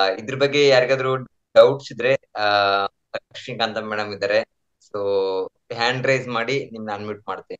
ಇದ್ರ ಬಗ್ಗೆ ಯಾರಿಗಾದ್ರೂ ಡೌಟ್ಸ್ ಇದ್ರೆ ಆ ಲಕ್ಷ್ಮೀಕಾಂತ ಮೇಡಮ್ ಇದ್ದಾರೆ ಸೊ ಹ್ಯಾಂಡ್ ರೈಸ್ ಮಾಡಿ ನಿಮ್ನ ಅನ್ಮ್ಯೂಟ್ ಮಾಡ್ತೀನಿ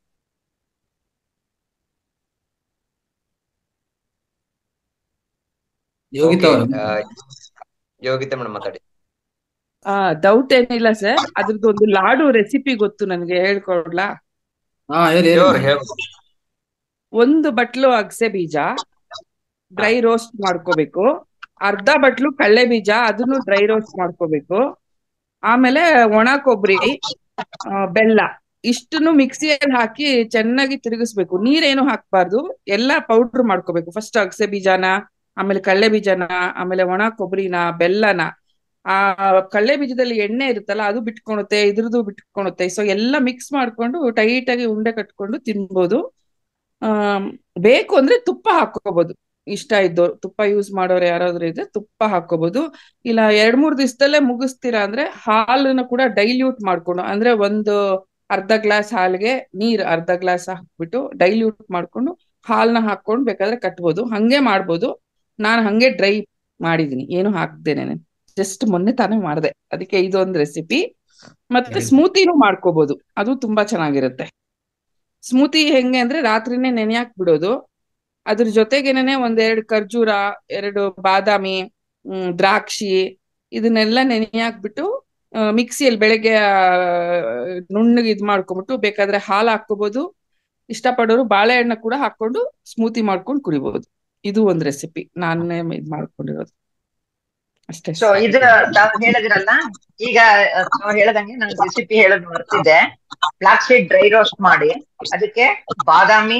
ಯೋಗಿತಾ Okay, ಅವ್ರೆ ಆ, ಯೋಗಿತಾ ಮೇಡಮ್ ಮಾತಾಡಿ ಆ ಡೌಟ್ ಏನಿಲ್ಲ ಸರ್ ಅದ್ರದ್ದು ಒಂದು ಲಾಡು ರೆಸಿಪಿ ಗೊತ್ತು ನನಗೆ ಹೇಳ್ಕೊಡ್ಲಾ ಹಾ ಹೇಳಿ ಹೇಳಿ Sure, madam. ಹೇಳ್ಬೋದು. ಒಂದು ಬಟ್ಲು ಅಗಸೆ ಬೀಜ ಡ್ರೈ ರೋಸ್ಟ್ ಮಾಡ್ಕೋಬೇಕು ಅರ್ಧ ಬಟ್ಲು ಕಳ್ಳೆ ಬೀಜ ಅದನ್ನು ಡ್ರೈ ರೋಸ್ಟ್ ಮಾಡ್ಕೋಬೇಕು ಆಮೇಲೆ ಒಣ ಕೊಬ್ಬರಿ ಬೆಲ್ಲ ಇಷ್ಟನ್ನು ಮಿಕ್ಸಿಯಲ್ಲಿ ಹಾಕಿ ಚೆನ್ನಾಗಿ ತಿರುಗಿಸ್ಬೇಕು ನೀರೇನು ಹಾಕ್ಬಾರ್ದು ಎಲ್ಲ ಪೌಡ್ರ್ ಮಾಡ್ಕೋಬೇಕು ಫಸ್ಟ್ ಅಗಸೆ ಬೀಜನ ಆಮೇಲೆ ಕಳ್ಳೆ ಬೀಜನ ಆಮೇಲೆ ಒಣ ಕೊಬ್ಬರಿನ ಬೆಲ್ಲನ ಆ ಕಳ್ಳೆ ಬೀಜದಲ್ಲಿ ಎಣ್ಣೆ ಇರುತ್ತಲ್ಲ ಅದು ಬಿಟ್ಕೊಳುತ್ತೆ ಇದ್ರದ್ದು ಬಿಟ್ಕೊಳುತ್ತೆ ಸೊ ಎಲ್ಲ ಮಿಕ್ಸ್ ಮಾಡ್ಕೊಂಡು ಟೈಟ್ ಆಗಿ ಉಂಡೆ ಕಟ್ಕೊಂಡು ತಿನ್ಬೋದು ಆಮ್, ಬೇಕು ಅಂದ್ರೆ ತುಪ್ಪ ಹಾಕೋಬಹುದು ಇಷ್ಟ ಇದ್ದವ್ರು ತುಪ್ಪ ಯೂಸ್ ಮಾಡೋರು ಯಾರಾದ್ರೂ ಇದ್ರೆ ತುಪ್ಪ ಹಾಕೋಬಹುದು ಇಲ್ಲ ಎರಡ್ ಮೂರ್ ದಿವಸದಲ್ಲೇ ಮುಗಿಸ್ತೀರಾ ಅಂದ್ರೆ ಹಾಲನ್ನ ಕೂಡ ಡೈಲ್ಯೂಟ್ ಮಾಡ್ಕೊಂಡು ಅಂದ್ರೆ ಒಂದು ಅರ್ಧ ಗ್ಲಾಸ್ ಹಾಲ್ಗೆ ನೀರ್ ಅರ್ಧ ಗ್ಲಾಸ್ ಹಾಕ್ಬಿಟ್ಟು ಡೈಲ್ಯೂಟ್ ಮಾಡ್ಕೊಂಡು ಹಾಲ್ನ ಹಾಕೊಂಡು ಬೇಕಾದ್ರೆ ಕಟ್ಬೋದು ಹಂಗೆ ಮಾಡ್ಬೋದು ನಾನು ಹಂಗೆ ಡ್ರೈ ಮಾಡಿದೀನಿ ಏನು ಹಾಕ್ದೇನೆ ಜಸ್ಟ್ ಮೊನ್ನೆ ತಾನೇ ಮಾಡಿದೆ ಅದಕ್ಕೆ ಇದೊಂದು ರೆಸಿಪಿ ಮತ್ತೆ Very good. ಸ್ಮೂತಿನೂ ಮಾಡ್ಕೋಬಹುದು ಅದು ತುಂಬಾ ಚೆನ್ನಾಗಿರುತ್ತೆ ಸ್ಮೂತಿ ಹೆಂಗೆ ಅಂದ್ರೆ ರಾತ್ರಿನೇ ನೆನೆಯಾಕ್ ಬಿಡೋದು ಅದ್ರ ಜೊತೆಗೇನೆ ಒಂದೆರಡು ಖರ್ಜೂರ ಎರಡು ಬಾದಾಮಿ ಹ್ಮ್ ದ್ರಾಕ್ಷಿ ಇದನ್ನೆಲ್ಲ ನೆನೆಯಾಕ್ಬಿಟ್ಟು ಮಿಕ್ಸಿಯಲ್ಲಿ ಬೆಳಗ್ಗೆ ಆ, ನುಣ್ಣಗೆ ಇದ್ ಮಾಡ್ಕೊಂಬಿಟ್ಟು ಬೇಕಾದ್ರೆ ಹಾಲು ಹಾಕೋಬಹುದು ಇಷ್ಟಪಡೋರು ಬಾಳೆಹಣ್ಣು ಕೂಡ ಹಾಕೊಂಡು ಸ್ಮೂತಿ ಮಾಡ್ಕೊಂಡು ಕುಡಿಬಹುದು ಇದು ಒಂದ್ ರೆಸಿಪಿ ನಾನೇ ಇದ್ ಮಾಡ್ಕೊಂಡಿರೋದು ಅಷ್ಟೇ ಸೊ ಇದು ತಾವ್ ಹೇಳಿದ್ರಲ್ಲ ಈಗ ತಾವ್ ಹೇಳ್ದಂಗೆ ನಂಗೆ ರೆಸಿಪಿ ಹೇಳೋದ್ ಮರ್ತಿದ್ದೆ ಫ್ಲಾಕ್ ಸೀಡ್ ಡ್ರೈ ರೋಸ್ಟ್ ಮಾಡಿ ಅದಕ್ಕೆ ಬಾದಾಮಿ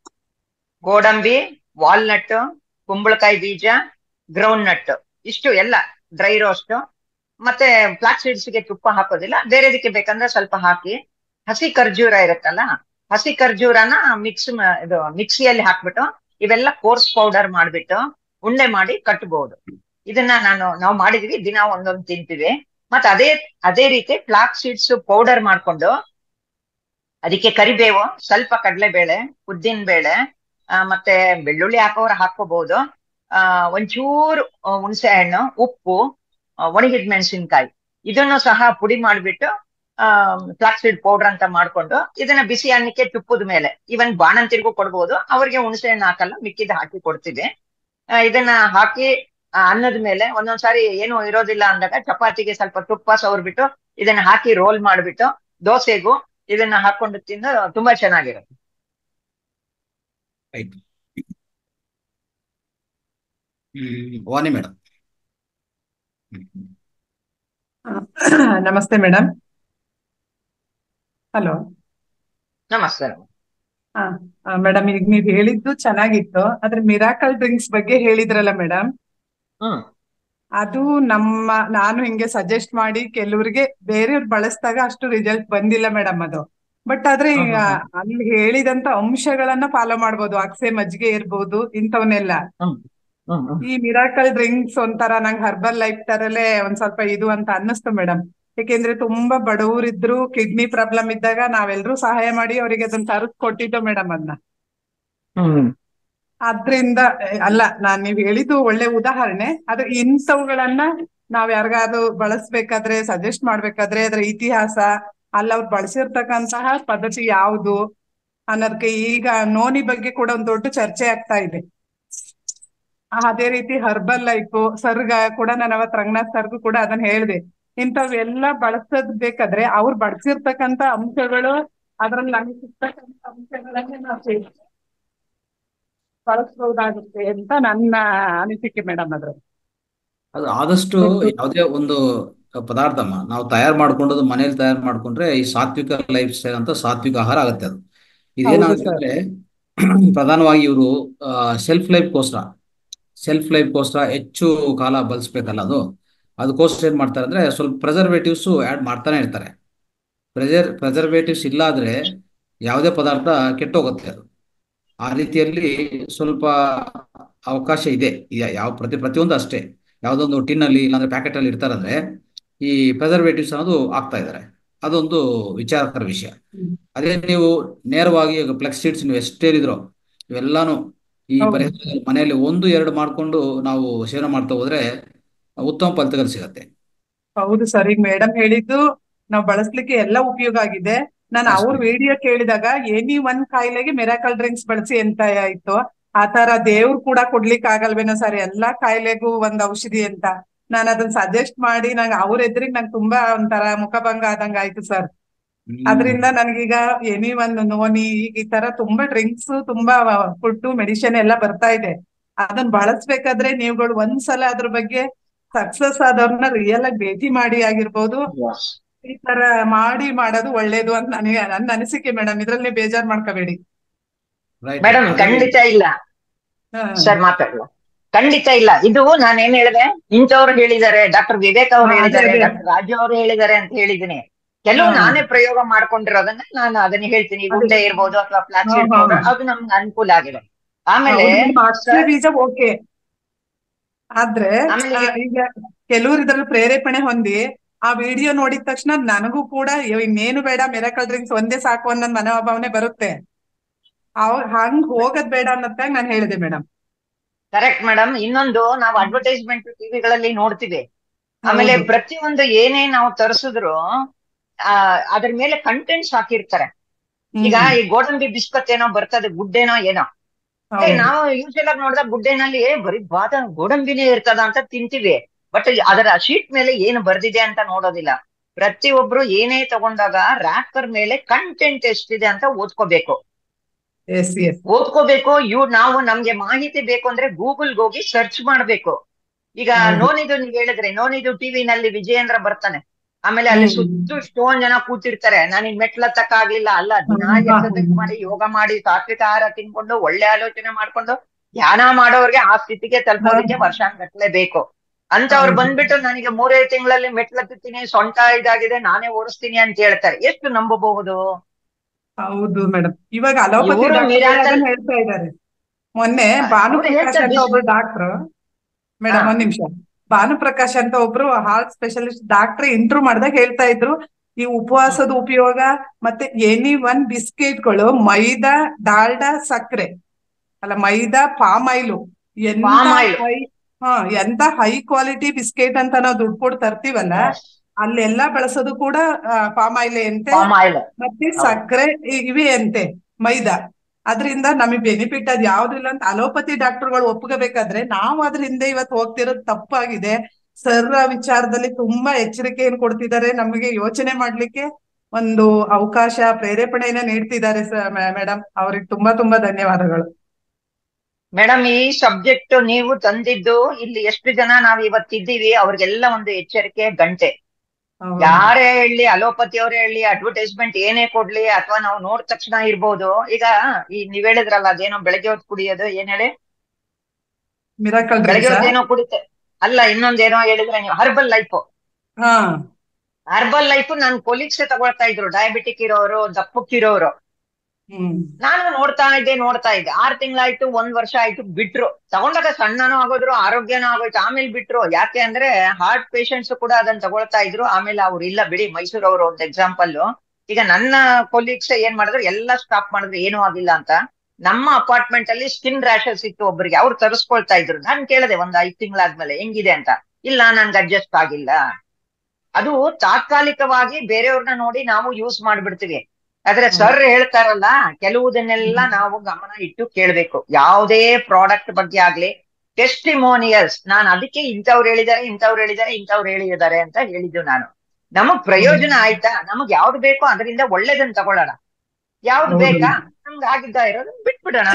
ಗೋಡಂಬಿ ವಾಲ್ನಟ್ ಕುಂಬಳಕಾಯಿ ಬೀಜ ಗ್ರೌಂಡ್ ನಟ್ ಇಷ್ಟು ಎಲ್ಲ ಡ್ರೈ ರೋಸ್ಟ್ ಮತ್ತೆ ಫ್ಲಾಕ್ ಸೀಡ್ಸ್ ಗೆ ತುಪ್ಪ ಹಾಕೋದಿಲ್ಲ ಬೇರೆದಕ್ಕೆ ಬೇಕಂದ್ರೆ ಸ್ವಲ್ಪ ಹಾಕಿ ಹಸಿ ಖರ್ಜೂರ ಇರುತ್ತಲ್ಲ ಹಸಿ ಖರ್ಜೂರನ ಮಿಕ್ಸ್ ಇದು ಮಿಕ್ಸಿಯಲ್ಲಿ ಹಾಕ್ಬಿಟ್ಟು ಇವೆಲ್ಲ ಕೋರ್ಸ್ ಪೌಡರ್ ಮಾಡ್ಬಿಟ್ಟು ಉಂಡೆ ಮಾಡಿ ಕಟ್ಬಹುದು ಇದನ್ನ ನಾನು ನಾವು ಮಾಡಿದೀವಿ ದಿನ ಒಂದೊಂದು ತಿಂತೀವಿ ಮತ್ತೆ ಅದೇ ಅದೇ ರೀತಿ ಫ್ಲಾಕ್ ಸೀಡ್ಸ್ ಪೌಡರ್ ಮಾಡ್ಕೊಂಡು ಅದಕ್ಕೆ ಕರಿಬೇವು ಸ್ವಲ್ಪ ಕಡಲೆಬೇಳೆ ಉದ್ದಿನ ಬೇಳೆ ಆ, ಮತ್ತೆ ಬೆಳ್ಳುಳ್ಳಿ ಹಾಕೋರು ಹಾಕೋಬಹುದು ಆ ಒಂಚೂರು ಆ, ಹುಣಸೆ ಹಣ್ಣು ಉಪ್ಪು ಆ, ಒಣಗಿದ ಮೆಣಸಿನ್ಕಾಯಿ ಇದನ್ನು ಸಹ ಪುಡಿ ಮಾಡ್ಬಿಟ್ಟು ಆ ಫ್ಲಾಕ್ ಸೀಡ್ ಪೌಡರ್ ಅಂತ ಮಾಡ್ಕೊಂಡು ಇದನ್ನ ಬಿಸಿ ಅನ್ನಕ್ಕೆ ತುಪ್ಪದ ಮೇಲೆ ಇವನ್ ಬಾಣಂತಿರ್ಗೂ ಕೊಡ್ಬೋದು ಅವ್ರಿಗೆ ಹುಣಸೆ ಹಣ್ಣು ಹಾಕಲ್ಲ ಮಿಕ್ಕಿದ ಹಾಕಿ ಕೊಡ್ತೀವಿ ಆ, ಇದನ್ನ ಹಾಕಿ ಆ, ಅನ್ನದ ಮೇಲೆ ಒಂದೊಂದ್ಸಾರಿ ಏನು ಇರೋದಿಲ್ಲ ಅಂದಾಗ ಚಪಾತಿಗೆ ಸ್ವಲ್ಪ ತುಪ್ಪ ಸವರ್ಬಿಟ್ಟು ಇದನ್ನ ಹಾಕಿ ರೋಲ್ ಮಾಡ್ಬಿಟ್ಟು ದೋಸೆಗೂ ಇದನ್ನ ಹಾಕೊಂಡು ತಿಂದು ತುಂಬಾ ಚೆನ್ನಾಗಿರುತ್ತೆ Right. ಹ್ಮ್ ವಾಣಿ ಮೇಡಮ್ ನಮಸ್ತೆ ಮೇಡಮ್ ಹಲೋ ನಮಸ್ಕಾರ ಮೇಡಮ್ ಈಗ ನೀವ್ ಹೇಳಿದ್ದು ಚೆನ್ನಾಗಿತ್ತು ಆದ್ರೆ ಮಿರಾಕಲ್ ಡ್ರಿಂಕ್ಸ್ ಬಗ್ಗೆ ಹೇಳಿದ್ರಲ್ಲ ಮೇಡಮ್ ಹ್ಮ್ ಅದು ನಮ್ಮ ನಾನು ಹಿಂಗೆ ಸಜೆಸ್ಟ್ ಮಾಡಿ ಕೆಲವ್ರಿಗೆ ಬೇರೆಯವ್ರು ಬಳಸಿದಾಗ ಅಷ್ಟು ರಿಸಲ್ಟ್ ಬಂದಿಲ್ಲ ಮೇಡಮ್ ಅದು ಬಟ್ ಆದ್ರೆ ಹ್ಮ್ ಈಗ ಹ್ಮ್ ಅಲ್ಲಿ ಹೇಳಿದಂತ ಅಂಶಗಳನ್ನ ಫಾಲೋ ಮಾಡ್ಬೋದು ಅಕ್ಸೆ ಮಜ್ಜಿಗೆ ಇರ್ಬೋದು ಇಂಥವನ್ನೆಲ್ಲ ಹ್ಮ್ ಹ್ಮ್ ಹ್ಮ್ ಈ ಮಿರಾಕಲ್ ಡ್ರಿಂಕ್ಸ್ ಒಂಥರ ನಂಗೆ ಹರ್ಬಲ್ ಲೈಫ್ ತರಲ್ಲೇ ಒಂದ್ ಸ್ವಲ್ಪ ಇದು ಅಂತ ಅನ್ನಿಸ್ತು ಮೇಡಮ್ ಯಾಕೆಂದ್ರೆ ತುಂಬಾ ಬಡವರಿದ್ರು ಕಿಡ್ನಿ ಪ್ರಾಬ್ಲಮ್ ಇದ್ದಾಗ ನಾವೆಲ್ಲರೂ ಸಹಾಯ ಮಾಡಿ ಅವರಿಗೆ ಅದನ್ನ ತರದ್ ಕೊಟ್ಟಿದ್ದು ಮೇಡಮ್ ಅದನ್ನ ಹ್ಮ್ ಅದ್ರಿಂದ ಅಹ್, ಅಲ್ಲ ನಾನ್ ನೀವ್ ಹೇಳಿದ್ದು ಒಳ್ಳೆ ಉದಾಹರಣೆ ಆದ್ರೆ ಇಂಥವುಗಳನ್ನ ನಾವ್ ಯಾರಿಗಾದ್ರು ಬಳಸ್ಬೇಕಾದ್ರೆ ಸಜೆಸ್ಟ್ ಮಾಡ್ಬೇಕಾದ್ರೆ ಅದ್ರ ಇತಿಹಾಸ ಅಲ್ಲಿ ಅವ್ರು ಬಳಸಿರ್ತಕ್ಕಂತಹ ಪದ್ಧತಿ ಯಾವುದು ಅನ್ನೋದಕ್ಕೆ ಈಗ ನೋನಿ ಬಗ್ಗೆ ಕೂಡ ಒಂದ್ ದೊಡ್ಡ ಚರ್ಚೆ ಆಗ್ತಾ ಇದೆ ಆ, ಅದೇ ರೀತಿ ಹರ್ಬಲ್ ಲೈಫ್ ಸರ್ಗ ಕೂಡ ನಾನು ಅವತ್ ರಂಗನಾಥ್ ಸರ್ಗೂ ಕೂಡ ಅದನ್ನ ಹೇಳ್ದೆ ಇಂಥವೆಲ್ಲ ಬಳಸದ್ ಬೇಕಾದ್ರೆ ಅವ್ರು ಬಳಸಿರ್ತಕ್ಕಂತ ಅಂಶಗಳು ಅದ್ರಲ್ಲಿ ನಮಗೆ ಸಿಗ್ತಕ್ಕಂತ ಅಂಶಗಳನ್ನೇ ನಾವು ಸೇರ್ಸಿ ಬಳಸಬಹುದಾಗುತ್ತೆ ಅಂತ ನನ್ನ ಅನಿಸಿಕೆ ಮೇಡಮ್ ಅದ್ರ ಅದು ಆದಷ್ಟು ಯಾವುದೇ ಒಂದು ಪದಾರ್ಥಮ್ಮ ನಾವು ತಯಾರು ಮಾಡ್ಕೊಂಡದು ಮನೇಲಿ ತಯಾರು ಮಾಡ್ಕೊಂಡ್ರೆ ಈ ಸಾತ್ವಿಕ ಲೈಫ್ ಸ್ಟೈಲ್ ಅಂತ ಸಾತ್ವಿಕ ಆಹಾರ ಆಗುತ್ತೆ ಅದು ಹೌದು ಇದೇನಾಗುತ್ತೆ ಸರ್ ಅಂದ್ರೆ ಪ್ರಧಾನವಾಗಿ ಇವರು ಸೆಲ್ಫ್ ಲೈಫ್ಗೋಸ್ಕರ ಸೆಲ್ಫ್ ಲೈಫ್ಗೋಸ್ಕರ ಹೆಚ್ಚು ಕಾಲ ಬಳಸ್ಬೇಕಲ್ಲ ಅದು ಅದಕ್ಕೋಸ್ಕರ ಏನ್ ಮಾಡ್ತಾರೆ ಅಂದ್ರೆ ಸ್ವಲ್ಪ ಪ್ರಿಸರ್ವೇಟಿವ್ಸ್ ಆ್ಯಡ್ ಮಾಡ್ತಾನೆ ಇರ್ತಾರೆ ಪ್ರೆಸರ್ ಪ್ರಿಸರ್ವೇಟಿವ್ಸ್ ಇಲ್ಲ ಆದ್ರೆ ಯಾವುದೇ ಪದಾರ್ಥ ಕೆಟ್ಟೋಗುತ್ತೆ ಅದು ಆ ರೀತಿಯಲ್ಲಿ ಸ್ವಲ್ಪ ಅವಕಾಶ ಇದೆ ಯಾ- ಯಾವ ಪ್ರತಿ ಪ್ರತಿಯೊಂದು ಅಷ್ಟೇ ಯಾವುದೊಂದು ಟಿನ್ನಲ್ಲಿ ಇಲ್ಲಾಂದ್ರೆ ಪ್ಯಾಕೆಟ್ ಅಲ್ಲಿ ಇರ್ತಾರಂದ್ರೆ ಈ ಪ್ರಿಸರ್ವೇಟಿವ್ಸ್ ಅನ್ನೋದು ಆಗ್ತಾ ಇದ್ದಾರೆ ಅದೊಂದು ವಿಚಾರಕರ ವಿಷಯ ಹ್ಮ್. ಅದೇ ನೀವು ನೇರವಾಗಿ ಈಗ ಫ್ಲೆಕ್ಸ್ ಸೀಡ್ಸ್ ನೀವು ಎಷ್ಟೇರಿದ್ರೋ ಇವೆಲ್ಲಾನು ಈ ಹೌದು ಪರಿಸರ ಮನೆಯಲ್ಲಿ ಒಂದು ಎರಡು ಮಾಡ್ಕೊಂಡು ನಾವು ಸೇವನೆ ಮಾಡ್ತಾ ಹೋದ್ರೆ ಉತ್ತಮ ಫಲಿತಗಳು ಸಿಗತ್ತೆ ಹೌದು ಸರ್ ಈಗ ಮೇಡಮ್ ಹೇಳಿದ್ದು ನಾವು ಬಳಸ್ಲಿಕ್ಕೆ ಎಲ್ಲ ಉಪಯೋಗ ಆಗಿದೆ ನಾನು ಅಷ್ಟೇ. ಅವ್ರ ವಿಡಿಯೋ ಕೇಳಿದಾಗ ಎನಿ ಒಂದ್ ಕಾಯಿಲೆಗೆ ಮೆರಾಕಲ್ ಡ್ರಿಂಕ್ಸ್ ಬಳಸಿ ಅಂತ ಆಯ್ತು ಆ ತರ ದೇವ್ರು ಕೂಡ ಕೊಡ್ಲಿಕ್ಕೆ ಆಗಲ್ವೇನೋ ಸರ್ ಎಲ್ಲಾ ಕಾಯಿಲೆಗೂ ಒಂದ್ ಔಷಧಿ ಅಂತ ನಾನು ಅದನ್ನ ಸಜೆಸ್ಟ್ ಮಾಡಿ ನಂಗೆ ಅವ್ರ ಎದುರಿಗೆ ನಂಗೆ ತುಂಬಾ ಒಂಥರ ಮುಖಭಂಗ ಆದಂಗ ಆಯ್ತು ಸರ್ ಹ್ಮ್. ಅದರಿಂದ ನನಗೀಗ ಎನಿ ಒಂದು ನೋನಿ ಈಗ ಈ ತರ ತುಂಬಾ ಡ್ರಿಂಕ್ಸ್ ತುಂಬಾ ಫುಡ್ ಮೆಡಿಸಿನ್ ಎಲ್ಲ ಬರ್ತಾ ಇದೆ ಅದನ್ನ ಬಳಸ್ಬೇಕಾದ್ರೆ ನೀವುಗಳು ಒಂದ್ಸಲ ಅದ್ರ ಬಗ್ಗೆ ಸಕ್ಸಸ್ ಆದವ್ರನ್ನ ರಿಯಲ್ ಆಗಿ ಭೇಟಿ ಮಾಡಿ ಆಗಿರ್ಬೋದು ಈ ತರ ಮಾಡಿ ಮಾಡೋದು ಒಳ್ಳೇದು ಅಂತ ನನಗೆ ನನ್ನ ಅನಿಸಿಕೆ ಮೇಡಮ್ ಇದ್ರಲ್ಲಿ ಬೇಜಾರ್ ಮಾಡ್ಕೋಬೇಡಿ Right. ಮೇಡಮ್ ಅದೇ- ಖಂಡಿತ ಇಲ್ಲ ಹಾ. ಸರ್ ಮಾತಾಡುವ ಖಂಡಿತ ಇಲ್ಲ ಇದು ನಾನು ಏನ್ ಹೇಳಿದೆ ಇಂಥವ್ರು ಹೇಳಿದ್ದಾರೆ ಡಾಕ್ಟರ್ ವಿವೇಕ್ ಅವ್ರು ಹಾ, ಅದೇ, ಹೇಳಿದ್ದಾರೆ ಅದೇ. ಡಾಕ್ಟರ್ ರಾಜು ಅವರು ಹೇಳಿದ್ದಾರೆ ಅಂತ ಹೇಳಿದೀನಿ ಕೆಲವು ಹಾ. ನಾನೇ ಪ್ರಯೋಗ ಮಾಡ್ಕೊಂಡಿರೋದನ್ನ ನಾನು ಅದನ್ನ ಹೇಳ್ತೀನಿ ಅದೇ. ಉಂಡೆ ಇರ್ಬೋದು ಅಥವಾ ಪ್ಲಾಸ್ಟಿಕ್ ಹಾ, ಹಾ, ಪೌಡರ್ ಹಾ. ಅದು ನಮ್ಗೆ ಅನುಕೂಲ ಆಗಿದೆ ಆಮೇಲೆ ಹೌದು, ನಿಮ್ಮ ಅಕ್ಷರ ಸರ್, ಬೀಜ ಓಕೆ ಆದ್ರೆ ಆಮೇಲೆ ಆ, ಈಗ ಕೆಲವ್ರು ಇದ್ರಲ್ಲಿ ಪ್ರೇರೇಪಣೆ ಹೊಂದಿ ಆ ವಿಡಿಯೋ ನೋಡಿದ ತಕ್ಷಣ ನನಗೂ ಕೂಡ ಅಯ್ಯೋ, ಇನ್ನೇನು ಬೇಡ ಮೆರಕಲ್ ಡ್ರಿಂಕ್ಸ್ ಒಂದೇ ಸಾಕು ಅನ್ನೋ ಮನೋಭಾವನೆ ಬರುತ್ತೆ ಅವ್ ಹಂಗ್ ಹೋಗದ್ ಬೇಡ ಅನ್ನೋದ್ಕಾಗಿ ನಾನು ಹೇಳಿದೆ ಮೇಡಮ್ ಕರೆಕ್ಟ್ ಮೇಡಮ್ ಇನ್ನೊಂದು ನಾವು ಅಡ್ವರ್ಟೈಸ್ಮೆಂಟ್ ಟಿವಿಗಳಲ್ಲಿ ನೋಡ್ತೀವಿ ಆಮೇಲೆ ಹೌದು. ಪ್ರತಿಯೊಂದು ಏನೇ ನಾವು ತರಿಸಿದ್ರು ಆ ಅದ್ರ ಮೇಲೆ ಕಂಟೆಂಟ್ಸ್ ಹಾಕಿರ್ತಾರೆ ಈಗ ಈ ಗೋಡಂಬಿ ಬಿಸ್ಕತ್ ಏನೋ ಬರ್ತದೆ ಗುಡ್ಡೇನೋ ಏನೋ ಏ, ನಾವು ಯೂಶಲ್ ಆಗಿ ನೋಡಿದಾಗ ಗುಡ್ಡೆನಲ್ಲಿ ಏ ಬರೀ ಬಾದ ಗೋಡಂಬಿನೇ ಇರ್ತದ ಅಂತ ತಿಂತೀವಿ ಬಟ್ ಅದರ ಶೀಟ್ ಮೇಲೆ ಏನು ಬರ್ದಿದೆ ಅಂತ ನೋಡೋದಿಲ್ಲ ಪ್ರತಿಯೊಬ್ರು ಏನೇ ತಗೊಂಡಾಗ ರ್ಯಾಪರ್ ಮೇಲೆ ಕಂಟೆಂಟ್ ಎಷ್ಟಿದೆ ಅಂತ ಓದ್ಕೋಬೇಕು ಎಸ್ ಎಸ್ ಓದ್ಕೋಬೇಕು ಇವ್ ನಾವು ನಮ್ಗೆ ಮಾಹಿತಿ ಬೇಕು ಅಂದ್ರೆ ಗೂಗಲ್ಗೆ ಹೋಗಿ ಸರ್ಚ್ ಮಾಡ್ಬೇಕು ಈಗ ಹೌದು. ನೋನಿದು ನೀವ್ ಹೇಳಿದ್ರೆ ನೋನಿದು ಟಿವಿನಲ್ಲಿ ವಿಜಯೇಂದ್ರ ಬರ್ತಾನೆ ಆಮೇಲೆ ಅಲ್ಲಿ ಹ್ಮ್. ಸುತ್ತು ಎಷ್ಟೊಂದ್ ಜನ ಕೂತಿರ್ತಾರೆ ನನಗ್ ಮೆಟ್ಲ ಆಗ್ಲಿಲ್ಲ ಅಲ್ಲ ದಿನ ಹ್ಮ್. ಎಕ್ಸರ್ಸೈಸ್ ಮಾಡಿ ಯೋಗ ಮಾಡಿ ಸಾತ್ವಿಕ ಆಹಾರ ತಿನ್ಕೊಂಡು ಒಳ್ಳೆ ಆಲೋಚನೆ ಮಾಡ್ಕೊಂಡು ಧ್ಯಾನ ಮಾಡೋರ್ಗೆ ಆ ಸ್ಥಿತಿಗೆ ತಲುಪೋದಕ್ಕೆ ಹೌದು. ವರ್ಷಾನ್ಗಟ್ಲೆ ಬೇಕು ಅಂತವ್ರು ಹೌದು. ಬಂದ್ಬಿಟ್ಟು ನನಗೆ ಮೂರೈದು ತಿಂಗಳಲ್ಲಿ ಮೆಟ್ಲತ್ತೀನಿ ಸೊಂಟ ಇದಾಗಿದೆ ನಾನೇ ಓಡಿಸ್ತೀನಿ ಅಂತ ಹೇಳ್ತಾರೆ ಎಷ್ಟು ನಂಬಬಹುದು ಹೌದು ಮೇಡಮ್ ಇವಾಗ ಅಲೋಪತಿ ಇವ್ರು ಡಾಕ್ಟರ್ miracle- ಅದನ್ನ ಹೇಳ್ತಾ ಇದ್ದಾರೆ ಮೊನ್ನೆ ಹಾ, ಭಾನುಪ್ರಕಾಶ್ ಅವ್ರು ಹೇಳ್ತಾರೆ ಅಂತ ಒಬ್ರು ಡಾಕ್ಟ್ರು ಮೇಡಮ್ ಹಾ. ಒಂದ್ ನಿಮಿಷ ಭಾನುಪ್ರಕಾಶ್ ಅಂತ ಒಬ್ರು ಹಾರ್ಟ್ ಸ್ಪೆಷಲಿಸ್ಟ್ ಡಾಕ್ಟರ್ ಇಂಟ್ರೂ ಮಾಡಿದಾಗ ಹೇಳ್ತಾ ಇದ್ರು ಈ ಉಪವಾಸದ ಉಪಯೋಗ ಮತ್ತೆ ಎನಿ ಒನ್ ಬಿಸ್ಕೆಟ್ಗಳು ಮೈದಾ ಡಾಲ್ಡಾ ಸಕ್ಕರೆ ಅಲ್ಲ ಮೈದಾ ಪಾಮ್ ಆಯಿಲು ಎಂತ Palm oil. ಹೈ ಹಾ ಎಂತ ಹೈ ಕ್ವಾಲಿಟಿ ಬಿಸ್ಕೆಟ್ ಅಂತ ನಾವು ದುಡ್ಡು ಕೊಟ್ಟು ತರ್ತೀವಲ್ಲ ಅಲ್ಲೆಲ್ಲ ಬಳಸೋದು ಕೂಡ ಪಾಮ್ ಆಯಿಲ್ ಅಂತೆ ಪಾಮ್ ಆಯಿಲ್ ಮತ್ತೆ ಸಕ್ಕರೆ ಇ- ಇವೆ ಅಂತೆ ಮೈದಾ ಅದರಿಂದ ನಮಗೆ ಬೆನಿಫಿಟ್ ಅದ್ ಯಾವ್ದು ಇಲ್ಲ ಅಂತ ಅಲೋಪತಿ ಡಾಕ್ಟರ್ಗಳು ಒಪ್ಕೋಬೇಕಾದ್ರೆ ನಾವು ಅದ್ರ ಹಿಂದೆ ಇವತ್ತು ಹೋಗ್ತಿರೋದು ತಪ್ಪಾಗಿದೆ ಸರ್ ಆ ವಿಚಾರದಲ್ಲಿ ತುಂಬಾ ಎಚ್ಚರಿಕೆಯನ್ನು ಕೊಡ್ತಿದ್ದಾರೆ ನಮಗೆ ಯೋಚನೆ ಮಾಡ್ಲಿಕ್ಕೆ ಒಂದು ಅವಕಾಶ ಪ್ರೇರೇಪಣೆಯನ್ನ ನೀಡ್ತಿದ್ದಾರೆ ಮೇಡಮ್ ಅವ್ರಿಗೆ ತುಂಬಾ ತುಂಬಾ ಧನ್ಯವಾದಗಳು ಮೇಡಮ್ ಈ ಸಬ್ಜೆಕ್ಟ್ ನೀವು ತಂದಿದ್ದು ಇಲ್ಲಿ ಎಷ್ಟು ಜನ ನಾವ್ ಇವತ್ತಿದ್ದೀವಿ ಅವ್ರಿಗೆಲ್ಲ ಒಂದು ಎಚ್ಚರಿಕೆ ಗಂಟೆ ಹೌದು. ಯಾರೇ ಹೇಳಿ ಅಲೋಪತಿ ಅವರೇ ಹೇಳಿ ಅಡ್ವರ್ಟೈಸ್ಮೆಂಟ್ ಏನೇ ಕೊಡ್ಲಿ ಅಥವಾ ನಾವು ನೋಡಿದ ತಕ್ಷಣ ಇರ್ಬೋದು ಈಗ ಈ ನೀವ್ ಹೇಳಿದ್ರಲ್ಲ ಅದೇನೋ ಬೆಳಗ್ಗೆ ಹೊತ್ತು ಕುಡಿಯೋದು ಏನ್ ಹೇಳಿ ಮಿರಾಕಲ್ ಬೆಳಗ್ಗೆ ಡ್ರಿಂಕ್ಸಾ? ಹೊತ್ತು ಏನೋ ಕುಡಿತೆ ಅಲ್ಲ ಇನ್ನೊಂದೇನೋ ಹೇಳಿದ್ರೆ ನೀವು ಹರ್ಬಲ್ ಲೈಫ್ ಹಾ ಹರ್ಬಲ್ ಲೈಫ್ ನನ್ ಕೊಲೀಗ್ಸ್ ತಗೊಳ್ತಾ ಇದ್ರು ಡಯಾಬಿಟಿಕ್ ಇರೋರು ದಪ್ಪಕ್ಕಿರೋರು ಹ್ಮ್ ನಾನು ನೋಡ್ತಾ ಇದ್ದೆ ನೋಡ್ತಾ ಇದ್ದೆ ಆರ್ ತಿಂಗಳಾಯ್ತು ಒಂದ್ ವರ್ಷ ಆಯ್ತು ಬಿಟ್ರು ತಗೊಂಡಾಗ ಸಣ್ಣನೂ ಆಗೋದ್ರು ಆರೋಗ್ಯನೂ ಆಗೋಯ್ತು ಆಮೇಲೆ ಬಿಟ್ರು ಯಾಕೆ ಅಂದ್ರೆ ಹಾರ್ಟ್ ಪೇಷಂಟ್ಸ್ ಕೂಡ ಅದನ್ನ ತಗೊಳ್ತಾ ಇದ್ರು ಆಮೇಲೆ ಅವ್ರು ಇಲ್ಲ ಬಿಡಿ ಮೈಸೂರು ಅವರು ಒಂದು ಎಕ್ಸಾಂಪಲ್ ಈಗ ನನ್ನ ಕೊಲೀಗ್ಸ್ ಏನ್ ಮಾಡಿದ್ರು ಎಲ್ಲ ಸ್ಟಾಪ್ ಮಾಡಿದ್ರು ಏನೂ ಆಗಿಲ್ಲ ಅಂತ ನಮ್ಮ ಅಪಾರ್ಟ್ಮೆಂಟ್ ಅಲ್ಲಿ ಸ್ಕಿನ್ ರ್ಯಾಷಸ್ ಇತ್ತು ಒಬ್ಬರಿಗೆ ಅವ್ರು ತರಿಸ್ಕೊಳ್ತಾ ಇದ್ರು ನಾನ್ ಕೇಳಿದೆ ಒಂದ್ ಐದ್ ತಿಂಗಳಾದ್ಮೇಲೆ ಹೆಂಗಿದೆ ಅಂತ ಇಲ್ಲ ನನ್ಗೆ ಅಡ್ಜಸ್ಟ್ ಆಗಿಲ್ಲ ಅದು ತಾತ್ಕಾಲಿಕವಾಗಿ ಬೇರೆಯವ್ರನ್ನ ನೋಡಿ ನಾವು ಯೂಸ್ ಮಾಡ್ಬಿಡ್ತೀವಿ ಆದ್ರೆ ಸರ್ ಹೇಳ್ತಾರಲ್ಲ ಕೆಲವುದನ್ನೆಲ್ಲ ನಾವು ಗಮನ ಇಟ್ಟು ಕೇಳ್ಬೇಕು ಯಾವುದೇ ಪ್ರಾಡಕ್ಟ್ ಬಗ್ಗೆ ಆಗ್ಲಿ ಟೆಸ್ಟಿಮೋನಿಯಲ್ಸ್ ನಾನು ಅದಕ್ಕೆ ಇಂಥವ್ರು ಹೇಳಿದ್ದಾರೆ ಇಂಥವ್ರು ಹೇಳಿದ್ದಾರೆ ಇಂಥವ್ರು ಹೇಳಿದ್ದಾರೆ ಅಂತ ಹೇಳಿದ್ದು ನಾನು ನಮಗ್ ಪ್ರಯೋಜನ ಆಯ್ತಾ ನಮಗ್ ಯಾವ್ದು ಬೇಕೋ ಅದರಿಂದ ಒಳ್ಳೇದನ್ನ ತಗೊಳ್ಳೋಣ ಯಾವ್ದು ಹೌದು. ಬೇಕಾ ನಮ್ಗೆ ಆಗಿದ್ದ ಇರೋದನ್ನ ಬಿಟ್ಬಿಡೋಣ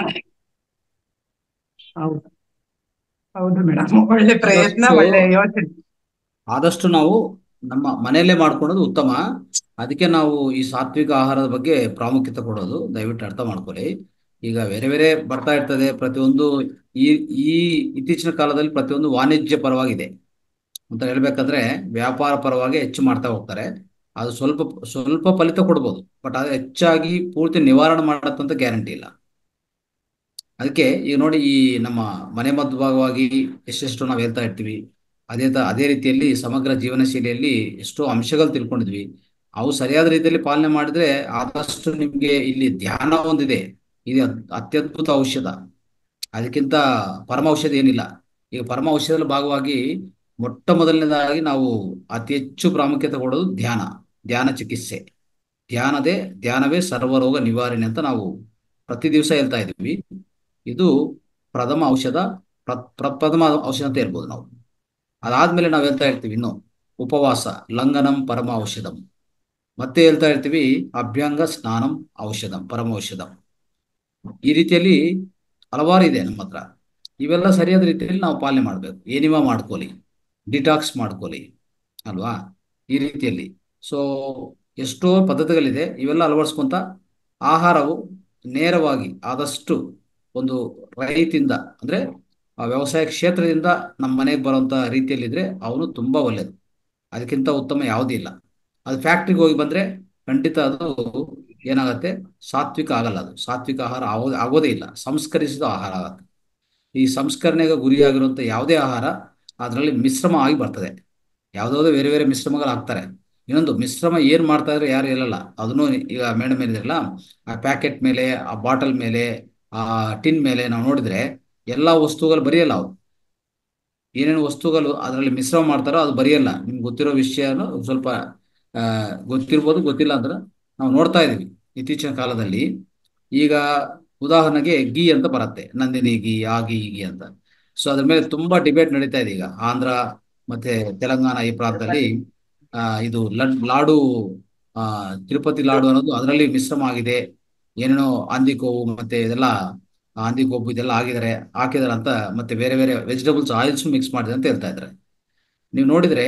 ಹೌದು ಹೌದು ಮೇಡಮ್ ಒಳ್ಳೆ ಪ್ರಯತ್ನ ಇವತ್ತು- ಒಳ್ಳೆ ಯೋಚನೆ ಆದಷ್ಟು ನಾವು ನಮ್ಮ ಮನೆಯಲ್ಲೇ ಮಾಡ್ಕೊಳ್ಳೋದು ಉತ್ತಮ ಅದಕ್ಕೆ ನಾವು ಈ ಸಾತ್ವಿಕ ಆಹಾರದ ಬಗ್ಗೆ ಪ್ರಾಮುಖ್ಯತೆ ಕೊಡೋದು ದಯವಿಟ್ಟು ಅರ್ಥ ಮಾಡ್ಕೊಳ್ಳಿ ಈಗ ಬೇರೆ ಬೇರೆ ಬರ್ತಾ ಇರ್ತದೆ ಪ್ರತಿಯೊಂದು ಈ ಈ ಇತ್ತೀಚಿನ ಕಾಲದಲ್ಲಿ ಪ್ರತಿಯೊಂದು ವಾಣಿಜ್ಯ ಪರವಾಗಿದೆ ಅಂತ ಹೇಳ್ಬೇಕಂದ್ರೆ ವ್ಯಾಪಾರ ಪರವಾಗಿ ಹೆಚ್ಚು ಮಾಡ್ತಾ ಹೋಗ್ತಾರೆ ಅದು ಸ್ವಲ್ಪ ಸ್ವಲ್ಪ ಫಲಿತ ಕೊಡ್ಬೋದು ಬಟ್ ಅದು ಹೆಚ್ಚಾಗಿ ಪೂರ್ತಿ ನಿವಾರಣೆ ಮಾಡತ್ತಂತ ಗ್ಯಾರಂಟಿ ಇಲ್ಲ ಅದಕ್ಕೆ ಈಗ ನೋಡಿ ಈ ನಮ್ಮ ಮನೆ ಮದ್ದು ಭಾಗವಾಗಿ ಎಷ್ಟೆಷ್ಟು ನಾವು ಹೇಳ್ತಾ ಇರ್ತೀವಿ ಅದೇ ತ ಅದೇ ರೀತಿಯಲ್ಲಿ ಸಮಗ್ರ ಜೀವನ ಶೈಲಿಯಲ್ಲಿ ಎಷ್ಟೋ ಅಂಶಗಳು ತಿಳ್ಕೊಂಡಿದ್ವಿ ಅವು ಸರಿಯಾದ ರೀತಿಯಲ್ಲಿ ಪಾಲನೆ ಮಾಡಿದ್ರೆ ಆದಷ್ಟು ನಿಮಗೆ ಇಲ್ಲಿ ಧ್ಯಾನ ಒಂದಿದೆ ಇದು ಅತ್- ಅತ್ಯದ್ಭುತ ಔಷಧ ಅದಕ್ಕಿಂತ ಪರಮ ಔಷಧ ಏನಿಲ್ಲ ಈಗ ಪರಮ ಔಷಧದ ಭಾಗವಾಗಿ ಮೊಟ್ಟ ಮೊದಲನೇದಾಗಿ ನಾವು ಅತಿ ಹೆಚ್ಚು ಪ್ರಾಮುಖ್ಯತೆ ಕೊಡೋದು ಧ್ಯಾನ ಧ್ಯಾನ ಚಿಕಿತ್ಸೆ ಧ್ಯಾನದೇ ಧ್ಯಾನವೇ ಸರ್ವರೋಗ ನಿವಾರಣೆ ಅಂತ ನಾವು ಪ್ರತಿ ದಿವಸ ಹೇಳ್ತಾ ಇದ್ದೀವಿ ಇದು ಪ್ರಥಮ ಔಷಧ ಪ್ರ ಪ್ರ- ಪ್ರಥಮ ಔಷಧ ಅಂತ ಹೇಳ್ಬೋದು ನಾವು ಅದಾದ್ಮೇಲೆ ನಾವು ಹೇಳ್ತಾ ಇರ್ತೀವಿ ಇನ್ನು ಉಪವಾಸ ಲಂಘನಂ ಪರಮ ಔಷಧಂ ಮತ್ತೆ ಹೇಳ್ತಾ ಇರ್ತೀವಿ ಅಭ್ಯಂಗ ಸ್ನಾನಂ ಔಷಧಂ ಪರಮ ಔಷಧಂ ಈ ರೀತಿಯಲ್ಲಿ ಹಲವಾರು ಇದೆ ನಮ್ಮ ಹತ್ರ ಇವೆಲ್ಲ ಸರಿಯಾದ ರೀತಿಯಲ್ಲಿ ನಾವು ಪಾಲನೆ ಮಾಡಬೇಕು ಏನಿವ ಮಾಡ್ಕೊಳ್ಳಿ ಡಿಟಾಕ್ಸ್ ಮಾಡ್ಕೊಳ್ಳಿ ಅಲ್ವಾ ಈ ರೀತಿಯಲ್ಲಿ ಸೊ ಎಷ್ಟೋ ಪದ್ಧತಿಗಳಿದೆ ಇವೆಲ್ಲ ಅಳವಡಿಸ್ಕೊಂತ ಆಹಾರವು ನೇರವಾಗಿ ಆದಷ್ಟು ಒಂದು ರೈತಿಂದ ಅಂದ್ರೆ ಆ ವ್ಯವಸಾಯ ಕ್ಷೇತ್ರದಿಂದ ನಮ್ಮ ಮನೆಗೆ ಬರುವಂತ ರೀತಿಯಲ್ಲಿದ್ರೆ ಅವನು ತುಂಬಾ ಒಳ್ಳೇದು ಅದಕ್ಕಿಂತ ಉತ್ತಮ ಯಾವುದೂ ಇಲ್ಲ ಅದು ಫ್ಯಾಕ್ಟ್ರಿಗೆ ಹೋಗಿ ಬಂದ್ರೆ ಖಂಡಿತ ಅದು ಏನಾಗುತ್ತೆ ಸಾತ್ವಿಕ ಆಗಲ್ಲ ಅದು ಸಾತ್ವಿಕ ಆಹಾರ ಆಗೋ ಆಗೋದೇ ಇಲ್ಲ ಸಂಸ್ಕರಿಸಿದ ಆಹಾರ ಆಗುತ್ತೆ ಈ ಸಂಸ್ಕರಣೆಗೆ ಗುರಿಯಾಗಿರುವಂಥ ಯಾವುದೇ ಆಹಾರ ಅದರಲ್ಲಿ ಮಿಶ್ರಮ ಆಗಿ ಬರ್ತದೆ ಯಾವುದಾದ್ರು ಬೇರೆ ಬೇರೆ ಮಿಶ್ರಮಗಳು ಹಾಕ್ತಾರೆ ಇನ್ನೊಂದು ಮಿಶ್ರಮ ಏನ್ ಮಾಡ್ತಾ ಇದ್ರೆ ಯಾರು ಹೇಳಲ್ಲ ಅದನ್ನು ಈಗ ಮೇಡಮ್ ಏನಿದ್ರಲ್ಲ ಆ ಪ್ಯಾಕೆಟ್ ಮೇಲೆ ಆ ಬಾಟಲ್ ಮೇಲೆ ಆ ಟಿನ್ ಮೇಲೆ ನಾವು ನೋಡಿದ್ರೆ ಎಲ್ಲಾ ವಸ್ತುಗಳು ಬರೆಯಲ್ಲ ಅವು ಏನೇನು ವಸ್ತುಗಳು ಅದರಲ್ಲಿ ಮಿಶ್ರಣ ಮಾಡ್ತಾರೋ ಅದು ಬರೆಯಲ್ಲ ನಿಮ್ಗೆ ಗೊತ್ತಿರೋ ವಿಷಯನು ಸ್ವಲ್ಪ ಆ, ಗೊತ್ತಿರ್ಬೋದು ಗೊತ್ತಿಲ್ಲ ಅಂದ್ರೆ ನಾವು ನೋಡ್ತಾ ಇದೀವಿ ಇತ್ತೀಚಿನ ಕಾಲದಲ್ಲಿ ಈಗ ಉದಾಹರಣೆಗೆ ಗೀ ಅಂತ ಬರುತ್ತೆ ನಂದಿನಿ ಗೀ ಆ ಗೀ ಈ ಗೀ ಅಂತ ಸೊ ಅದ್ರ ಮೇಲೆ ತುಂಬಾ ಡಿಬೇಟ್ ನಡೀತಾ ಇದೆ ಈಗ ಆಂಧ್ರ ಮತ್ತೆ ತೆಲಂಗಾಣ ಈ ಪ್ರಾಂತದಲ್ಲಿ ಆ, ಇದು ಲಡ್ ಲಾಡು ಆ, ತಿರುಪತಿ ಲಾಡು ಅನ್ನೋದು ಅದರಲ್ಲಿ ಮಿಶ್ರಮ ಆಗಿದೆ ಏನೇನೋ ಹಂದಿಕೋವು ಮತ್ತೆ ಇದೆಲ್ಲ ಹಂದಿ ಕೊಬ್ಬು ಇದೆಲ್ಲ ಆಗಿದ್ದಾರೆ ಹಾಕಿದಾರೆ ಅಂತ ಮತ್ತೆ ಬೇರೆ ಬೇರೆ ವೆಜಿಟಬಲ್ಸ್ ಆಯಿಲ್ಸ್ ಮಿಕ್ಸ್ ಮಾಡಿದೆ ಅಂತ ಹೇಳ್ತಾ ಇದ್ದಾರೆ ನೀವು ನೋಡಿದ್ರೆ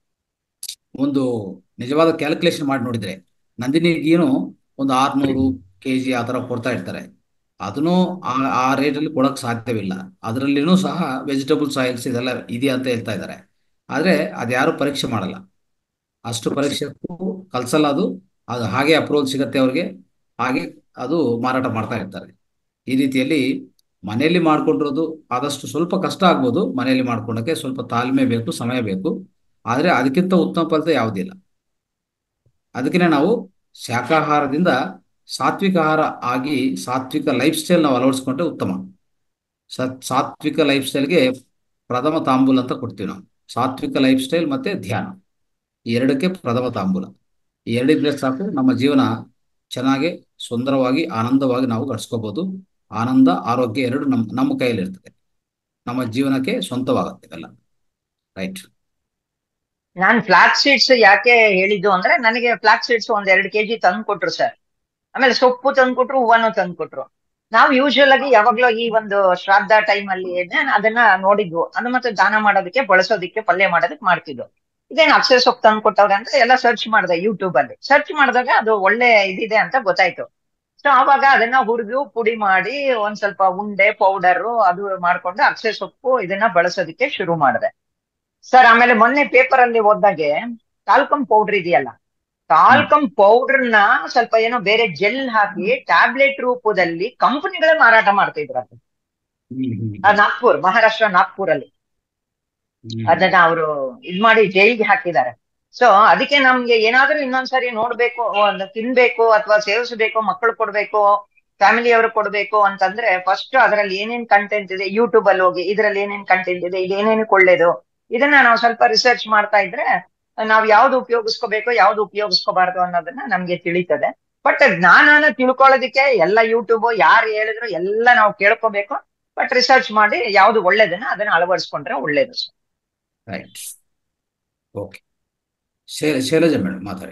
ಒಂದು ನಿಜವಾದ ಕ್ಯಾಲ್ಕುಲೇಷನ್ ಮಾಡಿ ನೋಡಿದ್ರೆ ನಂದಿನಿಗೇನು ಒಂದು ಆರ್ನೂರು ಕೆ ಜಿ ಆ ಥರ ಕೊಡ್ತಾ ಇರ್ತಾರೆ ಅದನ್ನು ಆ ಆ ರೇಟಲ್ಲಿ ಕೊಡಕ್ ಸಾಧ್ಯವಿಲ್ಲ ಅದರಲ್ಲಿನೂ ಸಹ ವೆಜಿಟಬಲ್ಸ್ ಆಯಿಲ್ಸ್ ಇದೆಲ್ಲ ಇದೆಯಾ ಅಂತ ಹೇಳ್ತಾ ಇದ್ದಾರೆ ಆದ್ರೆ ಅದ್ಯಾರು ಪರೀಕ್ಷೆ ಮಾಡಲ್ಲ ಅಷ್ಟು ಪರೀಕ್ಷೆಗೂ ಕಲ್ಸಲ್ಲ ಅದು ಅದು ಹಾಗೆ ಅಪ್ರೂವಲ್ ಸಿಗತ್ತೆ ಅವ್ರಿಗೆ ಹಾಗೆ ಅದು ಮಾರಾಟ ಮಾಡ್ತಾ ಇರ್ತಾರೆ ಈ ರೀತಿಯಲ್ಲಿ ಮನೆಯಲ್ಲಿ ಮಾಡ್ಕೊಂಡಿರೋದು ಆದಷ್ಟು ಸ್ವಲ್ಪ ಕಷ್ಟ ಆಗ್ಬೋದು ಮನೆಯಲ್ಲಿ ಮಾಡ್ಕೊಳಕ್ಕೆ ಸ್ವಲ್ಪ ತಾಳ್ಮೆ ಬೇಕು ಸಮಯ ಬೇಕು ಆದ್ರೆ ಅದಕ್ಕಿಂತ ಉತ್ತಮ ಫಲಿತ ಯಾವುದಿಲ್ಲ ಅದಕ್ಕೆ ನಾವು ಶಾಕಾಹಾರದಿಂದ ಸಾತ್ವಿಕ ಆಹಾರ ಆಗಿ ಸಾತ್ವಿಕ ಲೈಫ್ ಸ್ಟೈಲ್ ನಾವು ಅಳವಡಿಸ್ಕೊಂಡ್ರೆ ಉತ್ತಮ ಸತ್ ಸಾತ್ವಿಕ ಲೈಫ್ ಸ್ಟೈಲ್ಗೆ ಪ್ರಥಮ ತಾಂಬೂಲ ಅಂತ ಕೊಡ್ತೀವಿ ನಾವು ಸಾತ್ವಿಕ ಲೈಫ್ ಸ್ಟೈಲ್ ಮತ್ತೆ ಧ್ಯಾನ ಈ ಎರಡಕ್ಕೆ ಪ್ರಥಮ ತಾಂಬೂಲ ಈ ಎರಡಿದ್ರೆ ಸಾಕು ನಮ್ಮ ಜೀವನ ಚೆನ್ನಾಗಿ ಸುಂದರವಾಗಿ ಆನಂದವಾಗಿ ನಾವು ಗಳಿಸ್ಕೋಬಹುದು ಆನಂದ ಆರೋಗ್ಯ ಎರಡು ನಮ್ಮ ನಮ್ಮ ಕೈಯಲ್ಲಿ ಇರ್ತದೆ ನಮ್ಮ ಜೀವನಕ್ಕೆ ಸ್ವಂತವಾಗುತ್ತೆ ಇವೆಲ್ಲ ರೈಟ್ ನಾನ್ ಫ್ಲಾಕ್ ಸೀಡ್ಸ್ ಯಾಕೆ ಹೇಳಿದ್ದು ಅಂದ್ರೆ ನನಗೆ ಫ್ಲಾಕ್ ಸೀಡ್ಸ್ ಒಂದ್ ಎರಡು ಕೆಜಿ ತಂದು ಕೊಟ್ರು ಸರ್ ಆಮೇಲೆ ಸೊಪ್ಪು ತಂದು ಕೊಟ್ರು ಹೂವನು ತಂದು ಕೊಟ್ರು ನಾವು ಯೂಶುವಲ್ ಆಗಿ ಯಾವಾಗ್ಲೂ ಈ ಒಂದು ಶ್ರಾದ್ದ ಟೈಮ್ ಅಲ್ಲಿ ಏನ್ ಅದನ್ನ ನೋಡಿದ್ವು ಅದು ಮತ್ತೆ ದಾನ ಮಾಡೋದಕ್ಕೆ ಬಳಸೋದಕ್ಕೆ ಪಲ್ಯ ಮಾಡೋದಕ್ಕೆ ಮಾಡ್ತಿದ್ವು ಇದೇನ್ ಅಕ್ಷಯ ಸೊಪ್ಪು ತಂದು ಕೊಟ್ಟವ್ರೆ ಅಂತ ಎಲ್ಲ ಸರ್ಚ್ ಮಾಡಿದೆ ಯೂಟ್ಯೂಬ್ ಅಲ್ಲಿ ಸರ್ಚ್ ಮಾಡಿದಾಗ ಅದು ಒಳ್ಳೆ ಇದಿದೆ ಅಂತ ಗೊತ್ತಾಯ್ತು ಸೊ ಅವಾಗ ಅದನ್ನ ಹುರಿದು ಪುಡಿ ಮಾಡಿ ಒಂದ್ ಸ್ವಲ್ಪ ಉಂಡೆ ಪೌಡರ್ ಅದು ಮಾಡ್ಕೊಂಡು ಅಕ್ಷಯ ಸೊಪ್ಪು ಇದನ್ನ ಬಳಸೋದಕ್ಕೆ ಶುರು ಮಾಡಿದೆ ಸರ್ ಆಮೇಲೆ ಮೊನ್ನೆ ಪೇಪರ್ ಅಲ್ಲಿ ಓದ್ದಾಗೆ ಟಾಲ್ಕಮ್ ಪೌಡರ್ ಇದೆಯಲ್ಲ ಟಾಲ್ಕಮ್ ಪೌಡರ್ ನ ಸ್ವಲ್ಪ ಏನೋ ಬೇರೆ ಜೆಲ್ ಹಾಕಿ ಟ್ಯಾಬ್ಲೆಟ್ ರೂಪದಲ್ಲಿ ಕಂಪನಿಗಳೇ ಮಾರಾಟ ಮಾಡ್ತಾ ಇದ್ರು ಅದು ಆ ನಾಗ್ಪುರ್ ಮಹಾರಾಷ್ಟ್ರ ನಾಗ್ಪುರ್ ಅಲ್ಲಿ ಅದನ್ನ ಅವರು ಇದ್ ಮಾಡಿ ಜೈಲ್ಗೆ ಹಾಕಿದ್ದಾರೆ ಸೊ ಅದಕ್ಕೆ ನಮ್ಗೆ ಏನಾದ್ರೂ ಇನ್ನೊಂದ್ಸರಿ ನೋಡ್ಬೇಕು ಒಂದು ತಿನ್ಬೇಕು ಅಥವಾ ಸೇವಿಸಬೇಕು ಮಕ್ಕಳು ಕೊಡ್ಬೇಕು ಫ್ಯಾಮಿಲಿಯವರು ಕೊಡ್ಬೇಕು ಅಂತಂದ್ರೆ ಫಸ್ಟ್ ಅದರಲ್ಲಿ ಏನೇನ್ ಕಂಟೆಂಟ್ ಇದೆ ಯೂಟ್ಯೂಬ್ ಅಲ್ಲಿ ಹೋಗಿ ಇದ್ರಲ್ಲಿ ಏನೇನ್ ಕಂಟೆಂಟ್ ಇದೆ ಇದು ಏನೇನಕ್ಕೆ ಒಳ್ಳೇದು ಇದನ್ನ ನಾವು ಸ್ವಲ್ಪ ರಿಸರ್ಚ್ ಮಾಡ್ತಾ ಇದ್ರೆ ನಾವ್ ಯಾವ್ದು ಉಪಯೋಗಿಸ್ಕೋಬೇಕು ಯಾವ್ದು ಉಪಯೋಗಿಸ್ಕೋಬಾರ್ದು ಅನ್ನೋದನ್ನ ನಮ್ಗೆ ತಿಳಿತದೆ ಬಟ್ ಜ್ಞಾನನ ತಿಳ್ಕೊಳ್ಳೋದಕ್ಕೆ ಎಲ್ಲ ಯೂಟ್ಯೂಬ್ ಯಾರು ಹೇಳಿದ್ರು ಎಲ್ಲ ನಾವು ಕೇಳ್ಕೋಬೇಕು ಬಟ್ ರಿಸರ್ಚ್ ಮಾಡಿ ಯಾವ್ದು ಒಳ್ಳೇದನ್ನ ಅದನ್ನ ಅಳವಡಿಸ್ಕೊಂಡ್ರೆ ಒಳ್ಳೇದು ರೈಟ್ ಓಕೆ ಶೈಲಜಾ ಮೇಡಮ್ ಮಾತಾಡಿ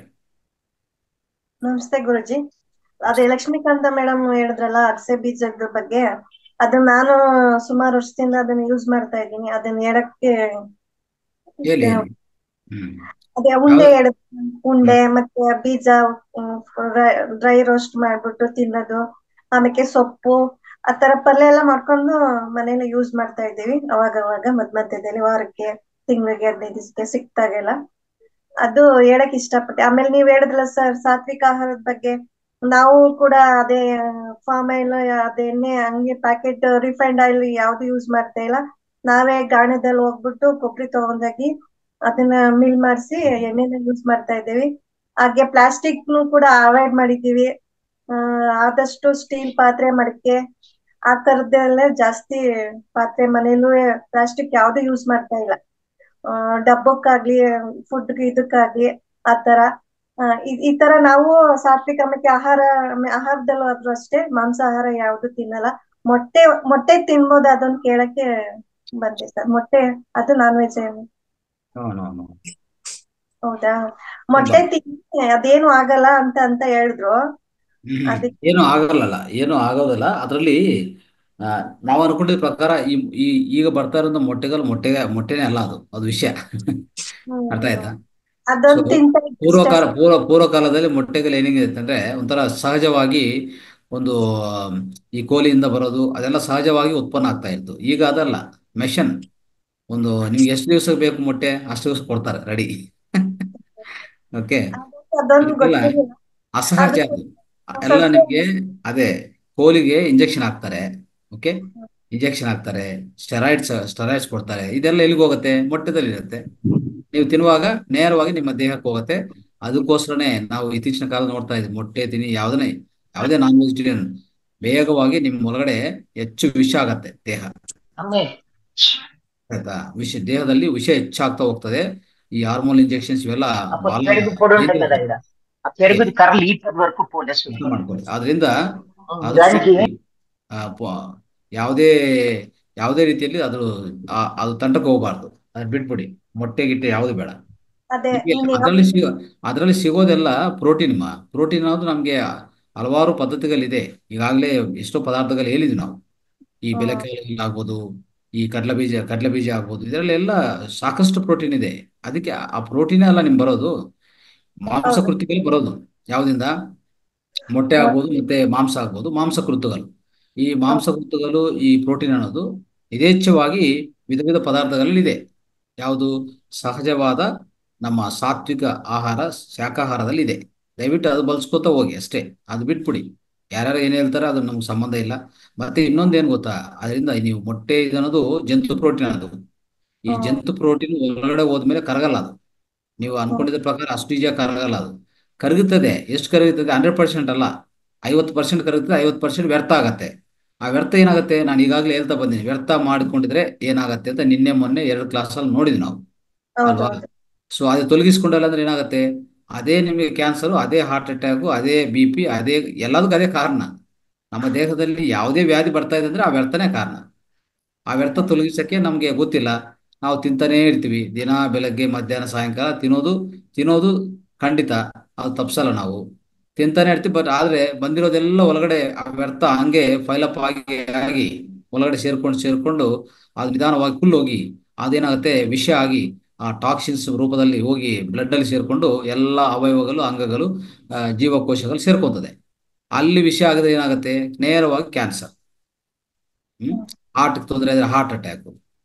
ನಮಸ್ತೆ ಗುರುಜಿ ಅದೇ ಲಕ್ಷ್ಮೀಕಾಂತ ಮೇಡಮ್ ಹೇಳಿದ್ರಲ್ಲ ಅಗಸೆ ಬೀಜದ ಬಗ್ಗೆ ಅದು ನಾನು ಸುಮಾರು ವರ್ಷದಿಂದ ಅದನ್ನ ಯೂಸ್ ಮಾಡ್ತಾ ಇದ್ದೀನಿ ಅದನ್ನ ಹೇಳಕ್ಕೆ ಹೇಳಿ ಹೇಳಿ ಹ್ಮ್ ಅದೇ ಉಂಡೆ ಎಡ ಉಂಡೆ ಮತ್ತೆ ಬೀಜ ಡ್ರೈ ರೋಸ್ಟ್ ಮಾಡ್ಬಿಟ್ಟು ತಿನ್ನೋದು ಆಮೇಲೆ ಸೊಪ್ಪು ಆ ತರ ಪಲ್ಯ ಎಲ್ಲ ಮಾಡ್ಕೊಂಡು ಮನೇಲಿ ಯೂಸ್ ಮಾಡ್ತಾ ಇದ್ದೀವಿ ಅವಾಗ ಅವಾಗ ಮಧ್ಯ ಮಧ್ಯದಲ್ಲಿ ವಾರಕ್ಕೆ ತಿಂಗಳಿಗೆ ಹದಿನೈದು ದಿವಸಕ್ಕೆ ಸಿಕ್ತಾಗೆಲ್ಲ ಅದು ಹೇಳಕ್ ಇಷ್ಟಪಟ್ಟೆ ಆಮೇಲೆ ನೀವ್ ಹೇಳಿದ್ರಲ್ಲ ಸರ್ ಸಾತ್ವಿಕ ಆಹಾರದ ಬಗ್ಗೆ ನಾವು ಕೂಡ ಅದೇ ಫಾರ್ಮ್ ಆಯಿಲ್ ಅದೇ ಎಣ್ಣೆ ಹಂಗೆ ಪ್ಯಾಕೆಟ್ ರಿಫೈಂಡ್ ಆಯಿಲ್ ಯಾವ್ದು ಯೂಸ್ ಮಾಡ್ತಾ ಇಲ್ಲ ನಾವೇ ಗಾಣದಲ್ಲಿ ಹೋಗ್ಬಿಟ್ಟು ಕೊಬ್ಬರಿ ತಗೊಂಡೋಗಿ ಅದನ್ನ ಮಿಲ್ ಮಾಡಿಸಿ ಎಣ್ಣೆನ ಯೂಸ್ ಮಾಡ್ತಾ ಇದ್ದೀವಿ ಹಾಗೆ ಪ್ಲಾಸ್ಟಿಕ್ ನು ಕೂಡ ಅವಾಯ್ಡ್ ಮಾಡಿದ್ದೀವಿ ಆ ಆದಷ್ಟು ಸ್ಟೀಲ್ ಪಾತ್ರೆ ಮಡಕೆ ಆ ತರದ್ದೆಲ್ಲ ಜಾಸ್ತಿ ಪಾತ್ರೆ ಮನೇಲೂ ಪ್ಲಾಸ್ಟಿಕ್ ಯಾವ್ದು ಯೂಸ್ ಮಾಡ್ತಾ ಇಲ್ಲ ಆ, ಡಬ್ಬಕ್ಕಾಗ್ಲಿ ಫುಡ್ ಇದಕ್ಕಾಗ್ಲಿ ಆತರ ಆ, ಈ- ಈ ತರ ನಾವು ಸಾತ್ವಿಕ ಆಮೇಲೆ ಆಹಾರ ಆಮೆ- ಆಹಾರದಲ್ಲೂ ಆದ್ರೂ ಅಷ್ಟೇ ಮಾಂಸಾಹಾರ ಯಾವ್ದು ತಿನ್ನಲ್ಲ ಮೊಟ್ಟೆ ಮೊಟ್ಟೆ ತಿನ್ಬೋದು ಅದನ್ನ ಕೇಳಕ್ಕೆ ಬಂದೆ ಸರ್ ಮೊಟ್ಟೆ ಅದು non veg no no no ಹೌದಾ ಮೊಟ್ಟೆ ತಿನ್ನಿ ಅದೇನು ಆಗಲ್ಲ ಅಂತ ಅಂತ ಹೇಳಿದ್ರು ಹ್ಮ್. ಅದಕ್ಕೆ ಏನು ಆಗಲ್ಲಲ್ಲ ಏನು ಆಗೋದಿಲ್ಲ ಅದರಲ್ಲಿ ನಾವು ಅನ್ಕೊಂಡಿದ್ದ ಪ್ರಕಾರ ಈ ಈ ಈಗ ಬರ್ತಾ ಇರೋ ಮೊಟ್ಟೆಗಳು ಮೊಟ್ಟೆ ಮೊಟ್ಟೆನೇ ಅಲ್ಲ ಅದು ಅದು ವಿಷಯ ಹ್ಮ್ ಅರ್ಥ ಆಯ್ತಾ ಅದೊಂದು ಸೊ ತಿಂತಾ ಇದ್ದೆ ಪೂರ್ವಕಾಲ ಅಷ್ಟೇ ಪೂರ್ವ ಪೂರ್ವಕಾಲದಲ್ಲಿ ಮೊಟ್ಟೆಗಳು ಏನಿದೆ ಅಂತಂದ್ರೆ ಒಂಥರ ಸಹಜವಾಗಿ ಒಂದು ಆಮ್, ಈ ಕೋಳಿಯಿಂದ ಬರೋದು ಅದೆಲ್ಲ ಸಹಜವಾಗಿ ಉತ್ಪನ್ನ ಆಗ್ತಾ ಇತ್ತು ಈಗ ಅದಲ್ಲ ಮೆಷನ್ ಒಂದು ನಿಮ್ಗೆ ಎಷ್ಟು ದಿವಸ ಬೇಕು ಮೊಟ್ಟೆ ಅಷ್ಟು ದಿವಸ ಕೊಡ್ತಾರೆ ರೆಡಿ ಓಕೆ ಅದಕ್ಕೆ ಅದೊಂದು ಅದಕ್ಕೆಲ್ಲ ಗೊತ್ತಿರಲಿಲ್ಲ ಅಸಹಜ ಅದಕ್ಕೆ ಅದು ಎಲ್ಲ ಸ್ವಲ್ಪ ನಿಮ್ಗೆ ಅದೇ ಕೋಳಿಗೆ ಇಂಜೆಕ್ಷನ್ ಹಾಕ್ತಾರೆ ಓಕೆ ಇಂಜೆಕ್ಷನ್ ಹಾಕ್ತಾರೆ ಸ್ಟೆರಾಯ್ಡ್ಸ್ ಸ್ಟೆರಾಯ್ಡ್ಸ್ ಕೊಡ್ತಾರೆ ಇದೆಲ್ಲ ಎಲ್ಲಿಗೆ ಹೋಗುತ್ತೆ ಮೊಟ್ಟೆದಲ್ಲಿ ಇರುತ್ತೆ ನೀವು ತಿನ್ನುವಾಗ ನೇರವಾಗಿ ನಿಮ್ಮ ದೇಹಕ್ಕೆ ಹೋಗುತ್ತೆ ಅದಕ್ಕೋಸ್ಕರನೇ ನಾವು ಇತ್ತೀಚಿನ ಕಾಲ ನೋಡ್ತಾ ಇದ್ದೀವಿ ಮೊಟ್ಟೆ ತಿನ್ನಿ ಯಾವುದನ್ನೇ ಯಾವುದೇ ನಾನ್ ವೆಜಿಟೇರಿಯನ್ ಬೇಗವಾಗಿ ನಿಮ್ಮ ಒಳಗಡೆ ಹೆಚ್ಚು ವಿಷ ಆಗತ್ತೆ ದೇಹ ಅಮ್ಮೆ ಆಯ್ತಾ ವಿಷ ದೇಹದಲ್ಲಿ ವಿಷ ಹೆಚ್ಚಾಗ್ತಾ ಹೋಗ್ತದೆ ಈ ಹಾರ್ಮೋನ್ ಇಂಜೆಕ್ಷನ್ಸ್ ಇವೆಲ್ಲ అప్పుడు ಬಹಳ పెరుగు పొడి ఉంటుంది ಡೇಂಜರ್ కదా ఇక్కడ ఆ పెరుగుది కర్ర లీటర్ వరకు పోలేస్తుంది ಅರ್ಥ ಮಾಡ್ಕೊಳ್ಳಿ ಆದ್ರಿಂದ ಆದಷ್ಟು దానికి ಆ, ಪ- ಯಾವುದೇ ಯಾವುದೇ ರೀತಿಯಲ್ಲಿ ಅದು ಆ- ಅದು ತಂಡಕ್ಕೆ ಹೋಗಬಾರ್ದು ಅದನ್ನ ಬಿಟ್ಬಿಡಿ ಮೊಟ್ಟೆ ಗಿಟ್ಟೆ ಯಾವುದು ಬೇಡ ಅದೇ ನಿಮಗೆ ನೀನ್ ಅದರಲ್ಲಿ ಸಿಗೋ ಅದರಲ್ಲಿ ಸಿಗೋದೆಲ್ಲ ಪ್ರೋಟೀನ್ ಮಾ ಪ್ರೋಟೀನ್ ಅನ್ನೋದು ನಮಗೆ ಹಲವಾರು ಪದ್ಧತಿಗಳಿದೆ ಈಗಾಗಲೇ ಎಷ್ಟೋ ಪದಾರ್ಥಗಳು ಹೇಳಿದ್ವಿ ನಾವು ಈ ಹ್ಮ್ ಬೆಲೆಕಾಳು ಆಗ್ಬೋದು ಈ ಕಡಲೆ ಬೀಜ ಕಡಲೆ ಬೀಜ ಆಗ್ಬೋದು ಇದರಲ್ಲೆಲ್ಲ ಸಾಕಷ್ಟು ಪ್ರೋಟೀನ್ ಇದೆ ಅದಕ್ಕೆ ಆ ಪ್ರೋಟೀನೇ ಅಲ್ಲ ನಿಮ್ಗೆ ಬರೋದು ಹೌದು ಮಾಂಸಕೃತಿಗಳು ಬರೋದು ಯಾವುದಿಂದ ಮೊಟ್ಟೆ ಆಗ್ಬೋದು ಮತ್ತೆ ಮಾಂಸ ಆಗ್ಬೋದು ಮಾಂಸಕೃತುಗಳು ಈ ಮಾಂಸಕೃತುಗಳು ಈ ಪ್ರೋಟೀನ್ ಅನ್ನೋದು ಯಥೇಚ್ಛವಾಗಿ ವಿಧ ವಿಧ ಪದಾರ್ಥಗಳಲ್ಲಿ ಇದೆ ಯಾವುದು ಸಹಜವಾದ ನಮ್ಮ ಸಾತ್ವಿಕ ಆಹಾರ ಶಾಕಾಹಾರದಲ್ಲಿ ಇದೆ ದಯವಿಟ್ಟು ಅದು ಬಳಸ್ಕೊತಾ ಹೋಗಿ ಅಷ್ಟೇ ಅದು ಬಿಟ್ಬಿಡಿ ಯಾರ್ಯಾರು ಏನ್ ಹೇಳ್ತಾರೆ ಅದು ನಮ್ಗೆ ಸಂಬಂಧ ಇಲ್ಲ ಮತ್ತೆ ಇನ್ನೊಂದು ಏನ್ ಗೊತ್ತಾ ಅದರಿಂದ ನೀವು ಮೊಟ್ಟೆ ಇದು ಅನ್ನೋದು ಜಂತು ಪ್ರೋಟೀನ್ ಅದು ಈ ಹ್ಮ್ ಜಂತು ಪ್ರೋಟೀನ್ ಒಳಗಡೆ ಹೋದ್ಮೇಲೆ ಕರಗಲ್ಲ ಅದು ನೀವು ಹ್ಮ್ ಅನ್ಕೊಂಡಿದ್ದ ಪ್ರಕಾರ ಅಷ್ಟು ಈಜಿಯಾಗಿ ಕರಗಲ್ಲ ಅದು ಕರಗುತ್ತದೆ ಎಷ್ಟು ಕರಗುತ್ತದೆ ಹಂಡ್ರೆಡ್ ಪರ್ಸೆಂಟ್ ಅಲ್ಲ ಐವತ್ತು ಪರ್ಸೆಂಟ್ ಕರಗುತ್ತದೆ ಐವತ್ತು ಪರ್ಸೆಂಟ್ ವ್ಯರ್ಥ ಆಗತ್ತೆ ಆ ವ್ಯರ್ಥ ಏನಾಗುತ್ತೆ ನಾನು ಈಗಾಗಲೇ ಹೇಳ್ತಾ ಬಂದೀನಿ ವ್ಯರ್ಥ ಮಾಡಿಕೊಂಡಿದ್ರೆ ಏನಾಗತ್ತೆ ಅಂತ ನಿನ್ನೆ ಮೊನ್ನೆ ಎರಡು ಕ್ಲಾಸಲ್ಲಿ ನೋಡಿದ್ವಿ ನಾವು ಅಲ್ವಾ ಹೌದೌದು ಸೊ ಅದು ತೊಲಗಿಸ್ಕೊಂಡಲ್ಲ ಅಂದ್ರೆ ಏನಾಗುತ್ತೆ ಅದೇ ನಿಮಗೆ ಕ್ಯಾನ್ಸರು ಅದೇ ಹಾರ್ಟ್ ಅಟ್ಯಾಕು ಅದೇ ಬಿ ಪಿ ಅದೇ ಎಲ್ಲದಕ್ಕೂ ಅದೇ ಕಾರಣ ನಮ್ಮ ದೇಹದಲ್ಲಿ ಯಾವುದೇ ವ್ಯಾಧಿ ಬರ್ತಾ ಇದೆ ಅಂದ್ರೆ ಆ ವ್ಯರ್ಥನೇ ಕಾರಣ ಆ ವ್ಯರ್ಥ ತೊಲಗಿಸಕ್ಕೆ ನಮಗೆ ಗೊತ್ತಿಲ್ಲ ನಾವು ತಿಂತಾನೇ ಇರ್ತೀವಿ ದಿನ ಬೆಳಗ್ಗೆ ಮಧ್ಯಾಹ್ನ ಸಾಯಂಕಾಲ ತಿನ್ನೋದು ತಿನ್ನೋದು ಖಂಡಿತ ಅದು ತಪ್ಸಲ್ಲ ನಾವು ತಿಂತಾನೆ ಇರ್ತೀವಿ ಬಟ್ ಆದ್ರೆ ಬಂದಿರೋದೆಲ್ಲ ಒಳಗಡೆ ಆ ವ್ಯರ್ಥ ಹಂಗೆ ಫೈಲಪ್ ಆಗಿ ಆಗಿ ಒಳಗಡೆ ಸೇರ್ಕೊಂಡು ಸೇರ್ಕೊಂಡು ಅದು ನಿಧಾನವಾಗಿ ಫುಲ್ ಹೋಗಿ ಅದೇನಾಗುತ್ತೆ ವಿಷ ಆಗಿ ಆ ಟಾಕ್ಸಿನ್ಸ್ ರೂಪದಲ್ಲಿ ಹೋಗಿ ಬ್ಲಡ್ ಅಲ್ಲಿ ಸೇರ್ಕೊಂಡು ಎಲ್ಲ ಅವಯವಗಳು ಅಂಗಗಳು ಆ, ಜೀವಕೋಶಗಳು ಸೇರ್ಕೊಂತದೆ ಅಲ್ಲಿ ವಿಷ ಆಗದೆ ಏನಾಗುತ್ತೆ ನೇರವಾಗಿ ಕ್ಯಾನ್ಸರ್ ಹ್ಮ್ ಹಾರ್ಟ್ ತೊಂದರೆ ಆದ್ರೆ ಹಾರ್ಟ್ ಅಟ್ಯಾಕ್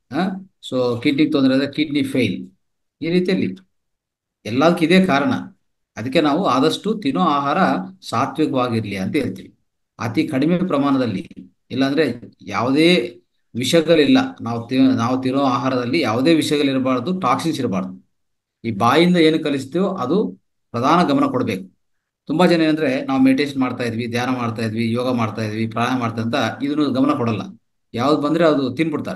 ಸೊ ಕಿಡ್ನಿಗೆ ತೊಂದರೆ ಆದ್ರೆ ಕಿಡ್ನಿ ಫೇಲ್ ಈ ರೀತಿಯಲ್ಲಿ ಎಲ್ಲದಕ್ಕೆ ಇದೇ ಕಾರಣ ಅದಕ್ಕೆ ನಾವು ಆದಷ್ಟು ತಿನ್ನೋ ಆಹಾರ ಸಾತ್ವಿಕವಾಗಿರ್ಲಿ ಅಂತ ಹೇಳ್ತೀವಿ ಅತಿ ಕಡಿಮೆ ಪ್ರಮಾಣದಲ್ಲಿ ಇಲ್ಲಾಂದ್ರೆ ಯಾವುದೇ ವಿಷಗಳಿಲ್ಲ ನಾವು ತಿ ನಾವು ತಿನ್ನೋ ಆಹಾರದಲ್ಲಿ ಯಾವುದೇ ವಿಷಗಳಿರಬಾರ್ದು ಟಾಕ್ಸಿನ್ಸ್ ಇರಬಾರ್ದು ಈ ಬಾಯಿಂದ ಏನು ಕಲಿಸ್ತೀವೋ ಅದು ಪ್ರಧಾನ ಗಮನ ಕೊಡಬೇಕು ತುಂಬಾ ಜನ ಏನಂದ್ರೆ ನಾವು ಮೆಡಿಟೇಷನ್ ಮಾಡ್ತಾ ಇದ್ವಿ ಧ್ಯಾನ ಮಾಡ್ತಾ ಇದ್ವಿ ಯೋಗ ಮಾಡ್ತಾ ಇದ್ವಿ ಪ್ರಾಣಾಯಾಮ ಮಾಡ್ತಾ ಅಂತ ಇದನ್ನು ಗಮನ ಕೊಡಲ್ಲ ಯಾವ್ದು ಬಂದ್ರೆ ಅದು ತಿನ್ಬಿಡ್ತಾರೆ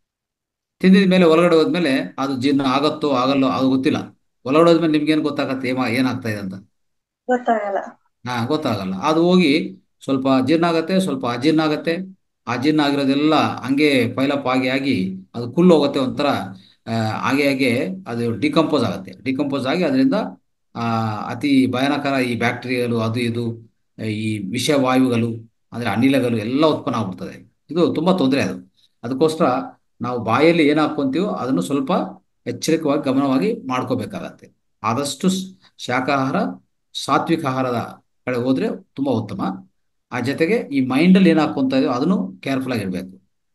ತಿಂದಿದ ಮೇಲೆ ಒಳಗಡೆ ಹೋದ್ಮೇಲೆ ಅದು ಜೀರ್ಣ ಆಗತ್ತೋ ಆಗಲ್ಲೋ ಅದು ಗೊತ್ತಿಲ್ಲ ಒಳಗಡೆ ಹೋದ್ಮೇಲೆ ನಿಮ್ಗೆ ಏನ್ ಗೊತ್ತಾಗತ್ತೆ ಏಮ ಏನಾಗ್ತಾ ಇದೆ ಅಂತ ಗೊತ್ತಾಗಲ್ಲ ಹಾ ಗೊತ್ತಾಗಲ್ಲ ಅದು ಹೋಗಿ ಸ್ವಲ್ಪ ಜೀರ್ಣ ಆಗತ್ತೆ ಸ್ವಲ್ಪ ಅಜೀರ್ಣ ಆಗತ್ತೆ ಅಜೀರ್ಣ ಆಗಿರೋದೆಲ್ಲ ಹಂಗೆ ಪೈಲಪ್ ಆಗಿ ಆಗಿ ಅದು ಕುಲ್ ಹೋಗುತ್ತೆ ಒಂಥರ ಆ, ಹಾಗೆ ಹಾಗೆ ಅದು ಡಿಕಂಪೋಸ್ ಆಗುತ್ತೆ ಡಿಕಂಪೋಸ್ ಆಗಿ ಅದರಿಂದ ಆ ಅತಿ ಭಯಾನಕರ ಈ ಬ್ಯಾಕ್ಟೀರಿಯಾಗಳು ಅದು ಇದು ಈ ವಿಷವಾಯುಗಳು ಅಂದ್ರೆ ಅನಿಲಗಳು ಎಲ್ಲ ಉತ್ಪನ್ನ ಆಗ್ಬಿಡ್ತದೆ ಇದು ತುಂಬಾ ತೊಂದರೆ ಅದು ಅದಕ್ಕೋಸ್ಕರ ನಾವು ಬಾಯಲ್ಲಿ ಏನ್ ಹಾಕೊಂತೀವೋ ಅದನ್ನು ಸ್ವಲ್ಪ ಎಚ್ಚರಿಕವಾಗಿ ಗಮನವಾಗಿ ಮಾಡ್ಕೋಬೇಕಾಗತ್ತೆ ಆದಷ್ಟು ಸ್- ಶಾಕಾಹಾರ ಸಾತ್ವಿಕ ಆಹಾರದ ಕಡೆ ಹೋದ್ರೆ ತುಂಬಾ ಉತ್ತಮ ಆ ಜೊತೆಗೆ ಈ ಮೈಂಡ್ ಅಲ್ಲಿ ಏನ್ ಹಾಕೊಂತ ಇದೀವಿ ಅದನ್ನು ಕೇರ್ಫುಲ್ ಆಗಿರ್ಬೇಕು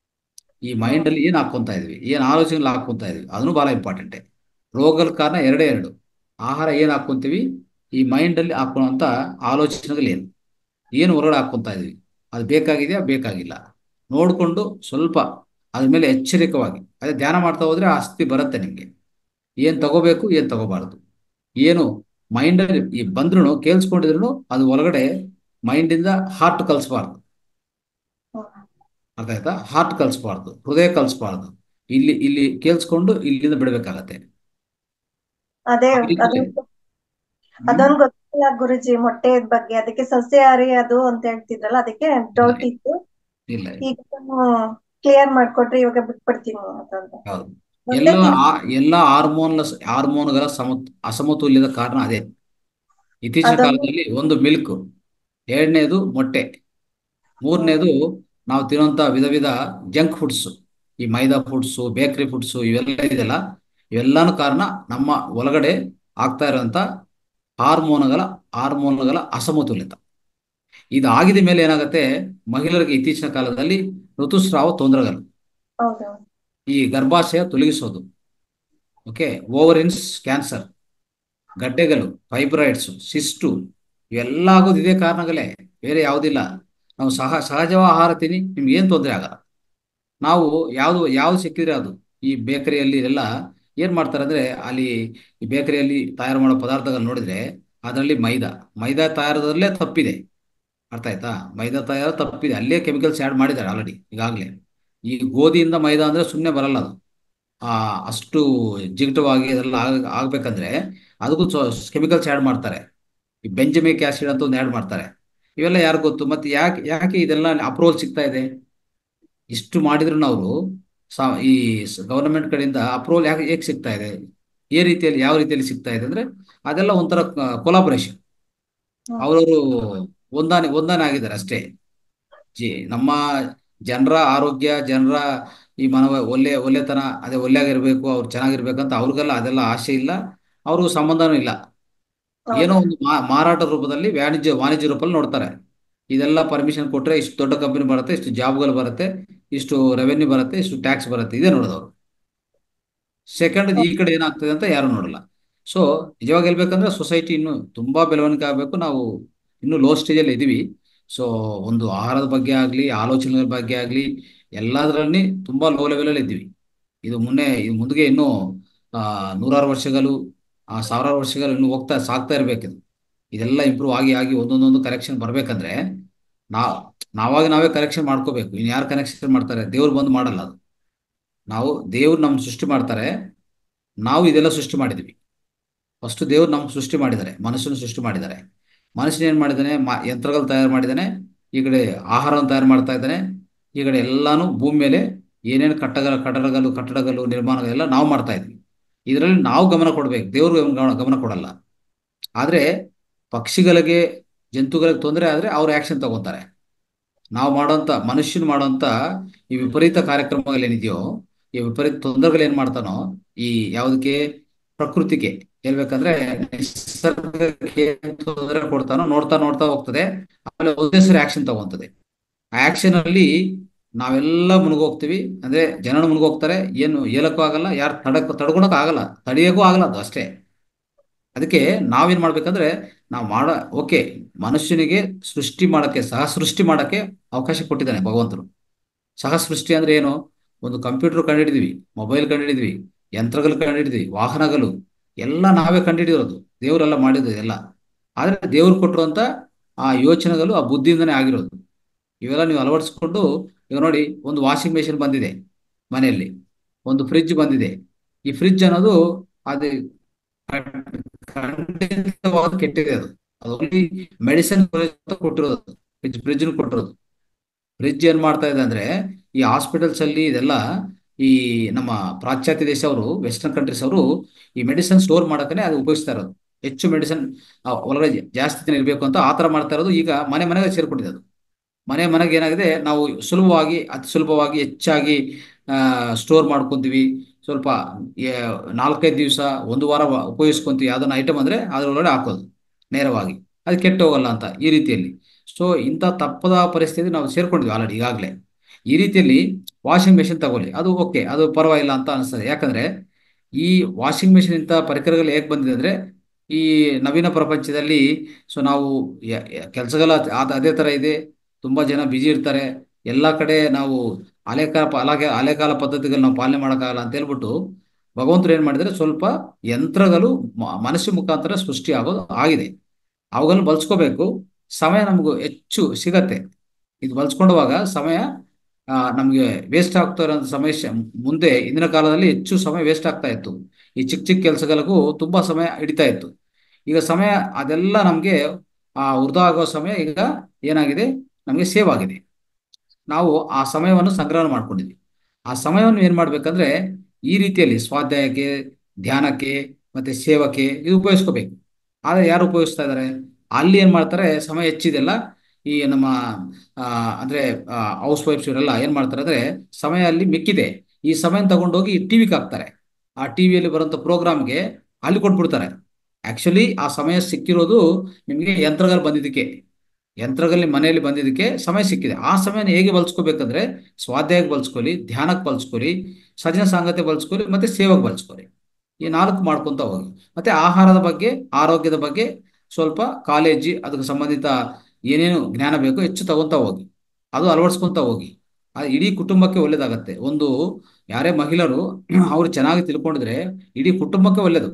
ಈ ಮೈಂಡ್ ಅಲ್ಲಿ ಏನ್ ಹಾಕೊಂತ ಇದೀವಿ ಏನ್ ಆಲೋಚನೆಗಳು ಹಾಕೊಂತ ಇದೀವಿ ಅದನ್ನು ಬಹಳ ಇಂಪಾರ್ಟೆಂಟ್ ರೋಗದ ಕಾರಣ ಎರಡೇ ಎರಡು ಆಹಾರ ಏನ್ ಹಾಕೊಂತೀವಿ ಈ ಮೈಂಡ್ ಅಲ್ಲಿ ಹಾಕೊಳ್ಳುವಂತ ಆಲೋಚನೆಗಳು ಏನು ಏನು ಹೊರಗಡೆ ಹಾಕೊಂತ ಇದೀವಿ ಅದು ಬೇಕಾಗಿದೆಯಾ ಬೇಕಾಗಿಲ್ಲ ನೋಡ್ಕೊಂಡು ಸ್ವಲ್ಪ ಅದ್ರ ಮೇಲೆ ಎಚ್ಚರಿಕವಾಗಿ ಅದೇ ಧ್ಯಾನ ಮಾಡ್ತಾ ಹೋದ್ರೆ ಆ ಸ್ಥಿತಿ ಬರುತ್ತೆ ನಿಮ್ಗೆ ಏನ್ ತಗೋಬೇಕು ಏನ್ ತಗೋಬಾರದು ಏನು ಮೈಂಡ್ ಅಲ್ಲಿ ಈ ಬಂದ್ರು ಕೇಳಿಸ್ಕೊಂಡಿದ್ರು ಅದು ಒಳಗಡೆ ಮೈಂಡ್ ಇಂದ ಹಾರ್ಟ್ ಕಲಿಸ್ಬಾರ್ದು ಹ್ಮ್. ಅರ್ಥ ಆಯ್ತಾ ಹಾರ್ಟ್ ಕಲಿಸ್ಬಾರ್ದು ಹೃದಯ ಕಲಿಸ್ಬಾರ್ದು ಇಲ್ಲಿ ಇಲ್ಲಿ ಕೇಳಿಸ್ಕೊಂಡು ಇಲ್ಲಿಂದ ಬಿಡಬೇಕಾಗತ್ತೆ ಅದೇ ಆ ರೀತಿ ಅದೊಂದು ಹ್ಮ್ ಅದೊಂದು ಗೊತ್ತಿಲ್ಲ ಗುರುಜಿ ಮೊಟ್ಟೆ ಬಗ್ಗೆ ಅದಕ್ಕೆ ಸಸ್ಯಾಹಾರಿ ಅದು ಅಂತ ಹೇಳ್ತಿದ್ರಲ್ಲ ಅದಕ್ಕೆ ಇಲ್ಲ ಡೌಟ್ ಇತ್ತು ಇಲ್ಲ ಈಗ ಕ್ಲಿಯರ್ ಮಾಡ್ಕೊಟ್ರೆ ಇವಾಗ ಬಿಟ್ಬಿಡ್ತೀನಿ ಅದೊಂದು ಹೌದು ಮೊಟ್ಟೆ ಎಲ್ಲ ತಿನ್ ಆ- ಎಲ್ಲ ಹಾರ್ಮೋನ್ ಹಾರ್ಮೋನ್ಗಳ ಸಮ ಅಸಮತೋಲ್ಯದ ಕಾರಣ ಅದೇ ಇತ್ತೀಚಿನ ಅದೊಂದು ಕಾಲದಲ್ಲಿ ಒಂದು ಮಿಲ್ಕ್ ಎರಡನೇದು ಮೊಟ್ಟೆ ಹ್ಮ್ ಮೂರನೇದು ನಾವು ತಿನ್ನುವಂತ ವಿಧ ವಿಧ ಜಂಕ್ ಫುಡ್ಸ್ ಈ ಮೈದಾ ಫುಡ್ಸು ಬೇಕರಿ ಫುಡ್ಸು ಇವೆಲ್ಲ ಇದೆಯಲ್ಲ ಇವೆಲ್ಲಾನು ಕಾರಣ ನಮ್ಮ ಒಳಗಡೆ ಆಗ್ತಾ ಇರುವಂತ ಹಾರ್ಮೋನ್ಗಳ ಹಾರ್ಮೋನ್ಗಳ ಅಸಮತೋಲಿತ ಇದಾಗಿದ ಮೇಲೆ ಏನಾಗುತ್ತೆ ಮಹಿಳೆಯರಿಗೆ ಇತ್ತೀಚಿನ ಕಾಲದಲ್ಲಿ ಋತುಸ್ರಾವ ತೊಂದರೆಗಳು ಹೌದು ಈ ಗರ್ಭಾಶಯ ತೊಲಗಿಸೋದು ಓಕೆ ಓವರಿನ್ಸ್ ಕ್ಯಾನ್ಸರ್ ಗಡ್ಡೆಗಳು ಫೈಬ್ರಾಯ್ಡ್ಸ್ ಸಿಸ್ಟು ಇವೆಲ್ಲ ಆಗೋದು ಇದೇ ಕಾರಣಗಳೇ ಬೇರೆ ಯಾವುದಿಲ್ಲ ನಾವು ಸಹ ಸಹಜ ಆಹಾರ ತಿನ್ನಿ ನಿಮ್ಗೆ ಏನು ತೊಂದರೆ ಆಗಲ್ಲ ನಾವು ಯಾವುದು ಯಾವ್ದು ಸಿಕ್ಕಿದ್ರೆ ಅದು ಈ ಬೇಕರಿಯಲ್ಲಿ ಎಲ್ಲ ಏನು ಮಾಡ್ತಾರೆ ಅಂದರೆ ಅಲ್ಲಿ ಈ ಬೇಕರಿಯಲ್ಲಿ ತಯಾರು ಮಾಡೋ ಪದಾರ್ಥಗಳು ನೋಡಿದ್ರೆ ಅದರಲ್ಲಿ ಮೈದಾ ಮೈದಾ ತಯಾರದಲ್ಲೇ ತಪ್ಪಿದೆ ಅರ್ಥ ಆಯ್ತಾ ಮೈದಾ ತಯಾರು ತಪ್ಪಿದೆ ಅಲ್ಲೇ ಕೆಮಿಕಲ್ಸ್ ಆ್ಯಡ್ ಮಾಡಿದ್ದಾರೆ ಆಲ್ರೆಡಿ ಈಗಾಗಲೇ ಈ ಗೋಧಿಯಿಂದ ಮೈದಾ ಅಂದರೆ ಸುಮ್ಮನೆ ಬರಲ್ಲ ಅದು ಆ ಅಷ್ಟು ಜಿಗಟವಾಗಿ ಅದೆಲ್ಲ ಆಗ ಆಗ್ಬೇಕಂದ್ರೆ ಅದಕ್ಕೂ ಕೆಮಿಕಲ್ಸ್ ಆ್ಯಡ್ ಮಾಡ್ತಾರೆ ಈ ಬೆಂಜಮಿಕ್ ಆಸಿಡ್ ಅಂತ ಒಂದು ಆ್ಯಡ್ ಮಾಡ್ತಾರೆ ಇವೆಲ್ಲ ಯಾರು ಗೊತ್ತು ಮತ್ತೆ ಯಾಕೆ ಯಾಕೆ ಇದೆಲ್ಲ ಅಪ್ರೂವಲ್ ಸಿಗ್ತಾ ಇದೆ ಇಷ್ಟು ಮಾಡಿದ್ರು ಅವರು ಸಾ ಈ ಗವರ್ನಮೆಂಟ್ ಕಡೆಯಿಂದ ಅಪ್ರೂವಲ್ ಯಾಕೆ ಹೇಗೆ ಸಿಗ್ತಾ ಇದೆ ಈ ರೀತಿಯಲ್ಲಿ ಯಾವ ರೀತಿಯಲ್ಲಿ ಸಿಗ್ತಾ ಇದೆ ಅಂದ್ರೆ ಅದೆಲ್ಲ ಒಂಥರ ಕೊಲಾಬರೇಷನ್ ಹ್ಮ್ ಅವರವರು ಒಂದಾನೆ ಒಂದಾನೆ ಆಗಿದ್ದಾರೆ ಅಷ್ಟೇ ಜಿ ನಮ್ಮ ಜನರ ಆರೋಗ್ಯ ಜನರ ಈ ಮನವ ಒಳ್ಳೆ ಒಳ್ಳೆತನ ಅದೇ ಒಳ್ಳೆಯಾಗಿರ್ಬೇಕು ಅವ್ರು ಚೆನ್ನಾಗಿರ್ಬೇಕಂತ ಅವ್ರಿಗೆಲ್ಲ ಅದೆಲ್ಲ ಆಸೆ ಇಲ್ಲ ಅವ್ರಿಗೂ ಸಂಬಂಧನೂ ಇಲ್ಲ ಏನೋ ಹೌದು ಒಂದು ಮಾ- ಮಾರಾಟ ರೂಪದಲ್ಲಿ ವಾಣಿಜ್ಯ ವಾಣಿಜ್ಯ ರೂಪದಲ್ಲಿ ನೋಡ್ತಾರೆ ಇದೆಲ್ಲ ಪರ್ಮಿಷನ್ ಕೊಟ್ರೆ ಇಷ್ಟು ದೊಡ್ಡ ಕಂಪನಿ ಬರುತ್ತೆ ಇಷ್ಟು ಜಾಬ್ಗಳು ಬರುತ್ತೆ ಇಷ್ಟು ರೆವೆನ್ಯೂ ಬರುತ್ತೆ ಇಷ್ಟು ಟ್ಯಾಕ್ಸ್ ಬರುತ್ತೆ ಇದೇ ನೋಡೋದು ಅವರು ಸೆಕೆಂಡ್ ಈ ಕಡೆ ಏನಾಗ್ತದೆ ಅಂತ ಯಾರು ನೋಡಲ್ಲ ಸೊ ನಿಜವಾಗಿ ಹೇಳ್ಬೇಕಂದ್ರೆ ಸೊಸೈಟಿ ಇನ್ನು ತುಂಬಾ ಬೆಳವಣಿಗೆ ಆಗಬೇಕು ನಾವು ಇನ್ನು ಲೋ ಸ್ಟೇಜಲ್ಲಿ ಇದೀವಿ ಸೊ ಒಂದು ಆಹಾರದ ಬಗ್ಗೆ ಆಗಲಿ ಆಲೋಚನೆಗಳ ಬಗ್ಗೆ ಆಗಲಿ ಎಲ್ಲದರಲ್ಲಿ ತುಂಬಾ ಲೋ ಲೆವೆಲಲ್ಲಿ ಇದ್ದೀವಿ ಇದು ಮುನ್ನೆ ಇದು ಮುಂದೆ ಇನ್ನೂ ಆ, ನೂರಾರು ವರ್ಷಗಳು ಆ ಸಾವಿರಾರು ವರ್ಷಗಳು ಇನ್ನು ಹೋಗ್ತಾ ಸಾಗ್ತಾ ಇರಬೇಕಿದು ಇದೆಲ್ಲ ಇಂಪ್ರೂವ್ ಆಗಿ ಆಗಿ ಒಂದೊಂದೊಂದು ಕರೆಕ್ಷನ್ ಬರ್ಬೇಕಂದ್ರೆ ನಾ ನಾವಾಗಿ ನಾವೇ ಕರೆಕ್ಷನ್ ಮಾಡ್ಕೋಬೇಕು ಇನ್ನು ಯಾರು ಕನೆಕ್ಷನ್ ಮಾಡ್ತಾರೆ ದೇವ್ರು ಬಂದು ಮಾಡಲ್ಲ ಅದು ನಾವು ದೇವ್ರು ನಮ್ಮ ಸೃಷ್ಟಿ ಮಾಡ್ತಾರೆ ನಾವು ಇದೆಲ್ಲ ಸೃಷ್ಟಿ ಮಾಡಿದ್ವಿ ಫಸ್ಟ್ ದೇವ್ರು ನಮ್ಗೆ ಸೃಷ್ಟಿ ಮಾಡಿದ್ದಾರೆ ಮನುಷ್ಯನ ಸೃಷ್ಟಿ ಮಾಡಿದ್ದಾರೆ ಮನುಷ್ಯನ ಏನ್ ಮಾಡಿದ್ದಾನೆ ಮಾ ಯಂತ್ರಗಳು ತಯಾರು ಮಾಡಿದ್ದಾನೆ ಈ ಕಡೆ ಆಹಾರವನ್ನು ತಯಾರು ಮಾಡ್ತಾ ಇದ್ದಾನೆ ಈ ಕಡೆ ಎಲ್ಲಾನು ಭೂಮಿ ಮೇಲೆ ಏನೇನು ಕಟ್ಟಡ ಕಟ್ಟಡಗಳು ಕಟ್ಟಡಗಳು ನಿರ್ಮಾಣಗಳೆಲ್ಲ ನಾವು ಮಾಡ್ತಾ ಇದ್ವಿ ಇದರಲ್ಲಿ ನಾವು ಗಮನ ಕೊಡ್ಬೇಕು ದೇವ್ರು ಗಮನ ಗಮನ ಕೊಡಲ್ಲ ಆದ್ರೆ ಪಕ್ಷಿಗಳಿಗೆ ಜಂತುಗಳಿಗೆ ತೊಂದರೆ ಆದ್ರೆ ಅವ್ರು ಆಕ್ಷನ್ ತಗೋತಾರೆ ನಾವು ಮಾಡೋಂಥ ಮನುಷ್ಯನ ಮಾಡೋಂಥ ಈ ವಿಪರೀತ ಕಾರ್ಯಕ್ರಮಗಳೇನಿದೆಯೋ ಈ ವಿಪರೀತ ತೊಂದರೆಗಳು ಏನ್ ಮಾಡ್ತಾನೋ ಈ ಯಾವುದಕ್ಕೆ ಪ್ರಕೃತಿಗೆ ಹೇಳ್ಬೇಕಂದ್ರೆ ನಿಸರ್ಗಕ್ಕೆ ಏನ್ ತೊಂದರೆ ಕೊಡ್ತಾನೋ ನೋಡ್ತಾ ನೋಡ್ತಾ ಹೋಗ್ತದೆ ಆಮೇಲೆ ಒಂದೇ ಸರಿ ಆಕ್ಷನ್ ತಗೊಂತದೆ ಆ ಆಕ್ಷನ್ ಅಲ್ಲಿ ನಾವೆಲ್ಲ ಮುಳುಗೋಗ್ತೀವಿ ಅಂದ್ರೆ ಜನನು ಮುಳುಗೋಗ್ತಾರೆ ಏನು ಹೇಳಕ್ಕೂ ಆಗಲ್ಲ ಯಾರು ತಡಕ್ ತಡ್ಕೊಳಕ್ ಆಗಲ್ಲ ತಡಿಯಕ್ಕೂ ಆಗಲ್ಲ ಅದು ಅಷ್ಟೇ ಅದಕ್ಕೆ ನಾವೇನ್ ಮಾಡ್ಬೇಕಂದ್ರೆ ನಾವು ಮಾಡ ಓಕೆ ಮನುಷ್ಯನಿಗೆ ಸೃಷ್ಟಿ ಮಾಡಕ್ಕೆ ಸಹ ಸೃಷ್ಟಿ ಮಾಡಕ್ಕೆ ಅವಕಾಶ ಕೊಟ್ಟಿದ್ದಾನೆ ಭಗವಂತನು ಸಹ ಸೃಷ್ಟಿ ಅಂದ್ರೆ ಏನು ಒಂದು ಕಂಪ್ಯೂಟರ್ ಕಂಡುಹಿಡಿದ್ವಿ ಮೊಬೈಲ್ ಕಂಡುಹಿಡಿದ್ವಿ ಯಂತ್ರಗಳು ಕಂಡುಹಿಡಿದ್ವಿ ವಾಹನಗಳು ಎಲ್ಲ ನಾವೇ ಕಂಡುಹಿಡಿಯೋದು ದೇವರೆಲ್ಲ ಮಾಡಿದ್ದು ಎಲ್ಲ ಆದ್ರೆ ದೇವ್ರು ಕೊಟ್ಟಿರುವಂತ ಆ ಯೋಚನೆಗಳು ಆ ಬುದ್ಧಿಯಿಂದನೇ ಆಗಿರೋದು ಇವೆಲ್ಲ ನೀವು ಅಳವಡಿಸ್ಕೊಂಡು ಈಗ ನೋಡಿ ಒಂದು ವಾಷಿಂಗ್ ಮೆಷಿನ್ ಬಂದಿದೆ ಮನೆಯಲ್ಲಿ ಒಂದು ಫ್ರಿಡ್ಜ್ ಬಂದಿದೆ ಈ ಫ್ರಿಡ್ಜ್ ಅನ್ನೋದು ಅದು ಖಂಡಿತವಾದ ಕೆಟ್ಟಿದೆ ಅದು ಅದು ಓನ್ಲಿ ಮೆಡಿಸಿನ್ ಕೊಟ್ಟಿರೋದು ಫ್ರಿಡ್ಜ್ ಫ್ರಿಡ್ಜ್ ಕೊಟ್ಟಿರೋದು ಫ್ರಿಡ್ಜ್ ಏನ್ ಮಾಡ್ತಾ ಇದೆ ಅಂದ್ರೆ ಈ ಹಾಸ್ಪಿಟಲ್ಸ್ ಅಲ್ಲಿ ಇದೆಲ್ಲ ಈ ನಮ್ಮ ಪಾಶ್ಚಾತ್ಯ ದೇಶ ಅವರು ವೆಸ್ಟರ್ನ್ ಕಂಟ್ರೀಸ್ ಅವರು ಈ ಮೆಡಿಸಿನ್ ಸ್ಟೋರ್ ಮಾಡಕ್ಕನೆ ಅದು ಉಪಯೋಗಿಸ್ತಾ ಇರೋದು ಹೆಚ್ಚು ಮೆಡಿಸಿನ್ ಒಳಗಡೆ ಜಾಸ್ತಿ ದಿನ ಇರಬೇಕು ಅಂತ ಆ ತರ ಮಾಡ್ತಾ ಇರೋದು ಈಗ ಮನೆ ಮನೆಗೆ ಸೇರ್ಕೊಂಡಿದೆ ಅದು ಮನೆ ಮನೆಗೆ ಏನಾಗಿದೆ ನಾವು ಸುಲಭವಾಗಿ ಅತಿ ಸುಲಭವಾಗಿ ಹೆಚ್ಚಾಗಿ ಸ್ಟೋರ್ ಮಾಡ್ಕೊಂತೀವಿ ಸ್ವಲ್ಪ ಏ, ನಾಲ್ಕೈದು ದಿವಸ ಒಂದು ವಾರ ವ- ಉಪಯೋಗಿಸ್ಕೊಂತೀವಿ ಯಾವ್ದನ್ನ ಐಟಮ್ ಅಂದ್ರೆ ಅದ್ರೊಳಗಡೆ ಹಾಕೋದು ನೇರವಾಗಿ ಅದು ಕೆಟ್ಟು ಹೋಗಲ್ಲ ಅಂತ ಈ ರೀತಿಯಲ್ಲಿ ಸೊ ಇಂಥ ತಪ್ಪದ ಪರಿಸ್ಥಿತಿ ನಾವು ಸೇರ್ಕೊಂಡಿದ್ವಿ ಆಲ್ರೆಡಿ ಈಗಾಗಲೇ ಈ ರೀತಿಯಲ್ಲಿ ವಾಷಿಂಗ್ ಮೆಷಿನ್ ತಗೊಳ್ಳಿ ಅದು ಓಕೆ ಅದು ಪರವಾಗಿಲ್ಲ ಅಂತ ಅನಿಸ್ತದೆ ಯಾಕಂದ್ರೆ ಈ ವಾಷಿಂಗ್ ಮೆಷಿನ್ ಇಂಥ ಪರಿಕರಗಳು ಹೇಗೆ ಬಂದಿದೆ ಅಂದ್ರೆ ಈ ನವೀನ ಪ್ರಪಂಚದಲ್ಲಿ ಸೊ ನಾವು ಕೆಲಸಗಳ ಅದೇ ತರ ಇದೆ ತುಂಬಾ ಜನ ಬಿಜಿ ಇರ್ತಾರೆ ಎಲ್ಲ ಕಡೆ ನಾವು ಹಳೆಕಾಲ ಹಳೆಗೆ ಹಳೆಕಾಲ ಪದ್ಧತಿಗಳು ನಾವು ಪಾಲನೆ ಮಾಡೋಕ್ಕಾಗಲ್ಲ ಅಂತ ಹೇಳ್ಬಿಟ್ಟು ಭಗವಂತರು ಏನ್ ಮಾಡಿದ್ರೆ ಸ್ವಲ್ಪ ಯಂತ್ರಗಳು ಮ- ಮನುಷ್ಯ ಮುಖಾಂತರ ಸೃಷ್ಟಿ ಆಗೋದು ಆಗಿದೆ ಅವುಗಳನ್ನು ಬಳಸ್ಕೋಬೇಕು ಸಮಯ ನಮಗೂ ಹೆಚ್ಚು ಸಿಗತ್ತೆ ಇದು ಬಳಸ್ಕೊಂಡವಾಗ ಸಮಯ ಆ, ನಮಗೆ ವೇಸ್ಟ್ ಆಗ್ತಾ ಇರೋ ಸಮಸ್ಯೆ ಮುಂದೆ ಇಂದಿನ ಕಾಲದಲ್ಲಿ ಹೆಚ್ಚು ಸಮಯ ವೇಸ್ಟ್ ಆಗ್ತಾ ಇತ್ತು ಈ ಚಿಕ್ಕ ಚಿಕ್ಕ ಕೆಲಸಗಳಿಗೂ ತುಂಬಾ ಸಮಯ ಹಿಡಿತಾ ಇತ್ತು ಈಗ ಸಮಯ ಅದೆಲ್ಲ ನಮಗೆ ಆ ವೃಧಾ ಆಗೋ ಸಮಯ ಈಗ ಏನಾಗಿದೆ ನಮಗೆ ಸೇವ್ ಆಗಿದೆ ನಾವು ಆ ಸಮಯವನ್ನು ಸಂಗ್ರಹ ಮಾಡ್ಕೊಂಡಿದ್ವಿ ಆ ಸಮಯವನ್ನು ಏನ್ ಮಾಡ್ಬೇಕಂದ್ರೆ ಈ ರೀತಿಯಲ್ಲಿ ಸ್ವಾಧ್ಯಾಯಕ್ಕೆ ಧ್ಯಾನಕ್ಕೆ ಮತ್ತೆ ಸೇವಕ್ಕೆ ಇದು ಉಪಯೋಗಿಸ್ಕೋಬೇಕು ಆದ್ರೆ ಯಾರು ಉಪಯೋಗಿಸ್ತಾ ಇದ್ದಾರೆ ಅಲ್ಲಿ ಏನ್ ಮಾಡ್ತಾರೆ ಸಮಯ ಹೆಚ್ಚಿದೆಲ್ಲ ಈ ನಮ್ಮ ಆ, ಅಂದ್ರೆ ಹೌಸ್ ವೈಫ್ಸ್ ಇವರೆಲ್ಲ ಏನ್ ಮಾಡ್ತಾರೆ ಅಂದ್ರೆ ಸಮಯ ಅಲ್ಲಿ ಮಿಕ್ಕಿದೆ ಈ ಸಮಯ ತಗೊಂಡೋಗಿ ಟಿವಿಗೆ ಹಾಕ್ತಾರೆ ಆ ಟಿವಿಯಲ್ಲಿ ಬರುವಂತ ಪ್ರೋಗ್ರಾಮ್ಗೆ ಅಲ್ಲಿ ಕೊಟ್ಬಿಡ್ತಾರೆ ಆಕ್ಚುಲಿ ಆ ಸಮಯ ಸಿಕ್ಕಿರೋದು ನಿಮಗೆ ಯಂತ್ರಗಳು ಬಂದಿದ್ದಕ್ಕೆ ಯಂತ್ರಗಳಲ್ಲಿ ಮನೆಯಲ್ಲಿ ಬಂದಿದ್ದಕ್ಕೆ ಸಮಯ ಸಿಕ್ಕಿದೆ ಆ ಸಮಯನ ಹೇಗೆ ಬಳಸ್ಕೋಬೇಕಂದ್ರೆ ಸ್ವಾಧ್ಯಾಯಕ್ಕೆ ಬಳಸ್ಕೊಳ್ಳಿ ಧ್ಯಾನಕ್ಕೆ ಬಳಸ್ಕೊಳ್ಳಿ ಸಜನ ಸಾಂಗತ್ಯ ಬಳಸ್ಕೊಳ್ಳಿ ಮತ್ತೆ ಸೇವಕ್ಕೆ ಬಳಸ್ಕೊಳ್ಳಿ ಈ ನಾಲ್ಕು ಮಾಡ್ಕೊಂತ ಹೋಗಿ ಮತ್ತೆ ಆಹಾರದ ಬಗ್ಗೆ ಆರೋಗ್ಯದ ಬಗ್ಗೆ ಸ್ವಲ್ಪ ಕಾಲೇಜಿ ಅದಕ್ಕೆ ಸಂಬಂಧಿತ ಏನೇನು ಜ್ಞಾನ ಬೇಕೋ ಹೆಚ್ಚು ತಗೊಂತ ಹೋಗಿ ಅದು ಅಳವಡಿಸ್ಕೊಂತ ಹೋಗಿ ಅದು ಇಡೀ ಕುಟುಂಬಕ್ಕೆ ಒಳ್ಳೇದಾಗತ್ತೆ ಒಂದು ಯಾರೇ ಮಹಿಳೆಯರು ಅವ್ರು ಚೆನ್ನಾಗಿ ತಿಳ್ಕೊಂಡಿದ್ರೆ ಇಡೀ ಕುಟುಂಬಕ್ಕೆ ಒಳ್ಳೇದು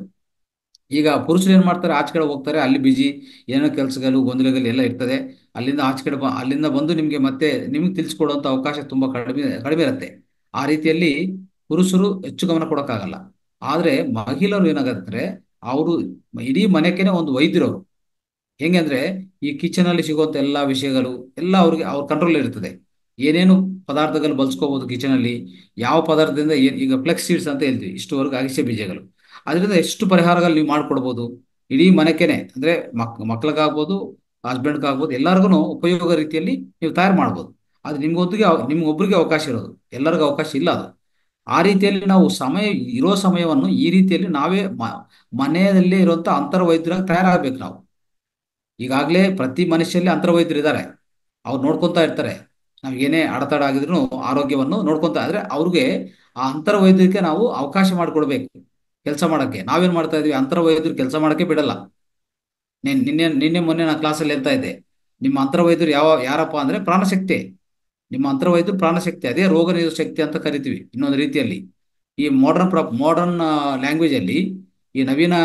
ಈಗ ಪುರುಷರು ಏನ್ ಮಾಡ್ತಾರೆ ಆಚೆ ಕಡೆ ಹೋಗ್ತಾರೆ ಅಲ್ಲಿ ಬಿಜಿ ಏನೋ ಕೆಲಸಗಳು ಗೊಂದಲಗಳು ಎಲ್ಲ ಇರ್ತದೆ ಅಲ್ಲಿಂದ ಆಚೆ ಕಡೆ ಬ- ಅಲ್ಲಿಂದ ಬಂದು ನಿಮ್ಗೆ ಮತ್ತೆ ನಿಮ್ಗೆ ತಿಳಿಸ್ಕೊಡುವಂತ ಅವಕಾಶ ತುಂಬಾ ಕಡಿಮೆ ಕಡಿಮೆ ಇರುತ್ತೆ ಆ ರೀತಿಯಲ್ಲಿ ಪುರುಷರು ಹೆಚ್ಚು ಗಮನ ಕೊಡೋಕ್ಕಾಗಲ್ಲ ಆದ್ರೆ ಮಹಿಳೆಯರು ಏನಾಗತ್ತೆ ಅವರು ಇಡೀ ಮನೆಗೆನೆ ಒಂದು ವೈದ್ಯರವರು ಹೆಂಗೆ ಅಂದ್ರೆ ಈ ಕಿಚನ್ ಅಲ್ಲಿ ಸಿಗುವಂತ ಎಲ್ಲಾ ವಿಷಯಗಳು ಎಲ್ಲ ಅವ್ರಿಗೆ ಅವ್ರ ಕಂಟ್ರೋಲ್ ಇರ್ತದೆ ಏನೇನು ಪದಾರ್ಥಗಳು ಬಳಸ್ಕೋಬಹುದು ಕಿಚನ್ ಅಲ್ಲಿ ಯಾವ ಪದಾರ್ಥದಿಂದ ಏನ್ ಈಗ ಫ್ಲೆಕ್ಸ್ ಸೀಡ್ಸ್ ಅಂತ ಹೇಳ್ತೀವಿ ಇಷ್ಟುವರೆಗೂ ಅಗಸೆ ಬೀಜಗಳು ಅದರಿಂದ ಎಷ್ಟು ಪರಿಹಾರಗಳು ನೀವು ಮಾಡ್ಕೊಡ್ಬೋದು ಇಡೀ ಮನೆಗೆನೆ ಅಂದ್ರೆ ಮಕ್ ಮಕ್ಳಿಗಾಗ್ಬೋದು ಹಸ್ಬೆಂಡ್ಗಾಗ್ಬೋದು ಎಲ್ಲರಿಗೂ ಉಪಯೋಗ ರೀತಿಯಲ್ಲಿ ನೀವು ತಯಾರು ಮಾಡ್ಬೋದು ಅದು ನಿಮ್ಗೊತ್ತಿಗೆ ನಿಮ್ಗೊಬ್ರಿಗೆ ಅವಕಾಶ ಇರೋದು ಎಲ್ಲರಿಗೂ ಅವಕಾಶ ಇಲ್ಲ ಅದು ಆ ರೀತಿಯಲ್ಲಿ ನಾವು ಸಮಯ ಇರೋ ಸಮಯವನ್ನು ಈ ರೀತಿಯಲ್ಲಿ ನಾವೇ ಮ- ಮನೆಯಲ್ಲೇ ಇರುವಂತ ಅಂತರ ವೈದ್ಯರಾಗಿ ತಯಾರಾಗಬೇಕು ನಾವು ಈಗಾಗಲೇ ಪ್ರತಿ ಮನುಷ್ಯಲ್ಲಿ ಅಂತರ ವೈದ್ಯರು ಇದ್ದಾರೆ ಅವ್ರು ನೋಡ್ಕೊಂತಾ ಇರ್ತಾರೆ ನಾವ್ ಏನೇ ಅಡೆತಡೆ ಆಗಿದ್ರು ಆರೋಗ್ಯವನ್ನು ನೋಡ್ಕೊಂತ ಆದ್ರೆ ಅವ್ರಿಗೆ ಆ ಅಂತರ ವೈದ್ಯರಿಗೆ ನಾವು ಅವಕಾಶ ಮಾಡಿಕೊಡ್ಬೇಕು ಕೆಲಸ ಮಾಡಕ್ಕೆ ನಾವೇನ್ ಮಾಡ್ತಾ ಇದೀವಿ ಅಂತರ ವೈದ್ಯರು ಕೆಲಸ ಮಾಡಕ್ಕೆ ಬಿಡಲ್ಲ ನೀನ್ ನಿನ್ನೆ ನಿನ್ನೆ ಮೊನ್ನೆ ನಾನು ಕ್ಲಾಸಲ್ಲಿ ಹೇಳ್ತಾ ಇದ್ದೆ ನಿಮ್ಮ ಅಂತರ ವೈದ್ಯರು ಯಾವ ಯಾರಪ್ಪ ಅಂದ್ರೆ ಪ್ರಾಣಶಕ್ತಿ ನಿಮ್ಮ ಅಂತರ ವೈದ್ಯರು ಪ್ರಾಣಶಕ್ತಿ ಅದೇ ರೋಗ ನಿರೋಧಕ ಶಕ್ತಿ ಅಂತ ಕರಿತೀವಿ ಇನ್ನೊಂದು ರೀತಿಯಲ್ಲಿ ಈ ಮಾಡರ್ನ್ ಪ್ರ ಮಾಡರ್ನ್ ಲ್ಯಾಂಗ್ವೇಜ್ ಅಲ್ಲಿ ಈ ನವೀನ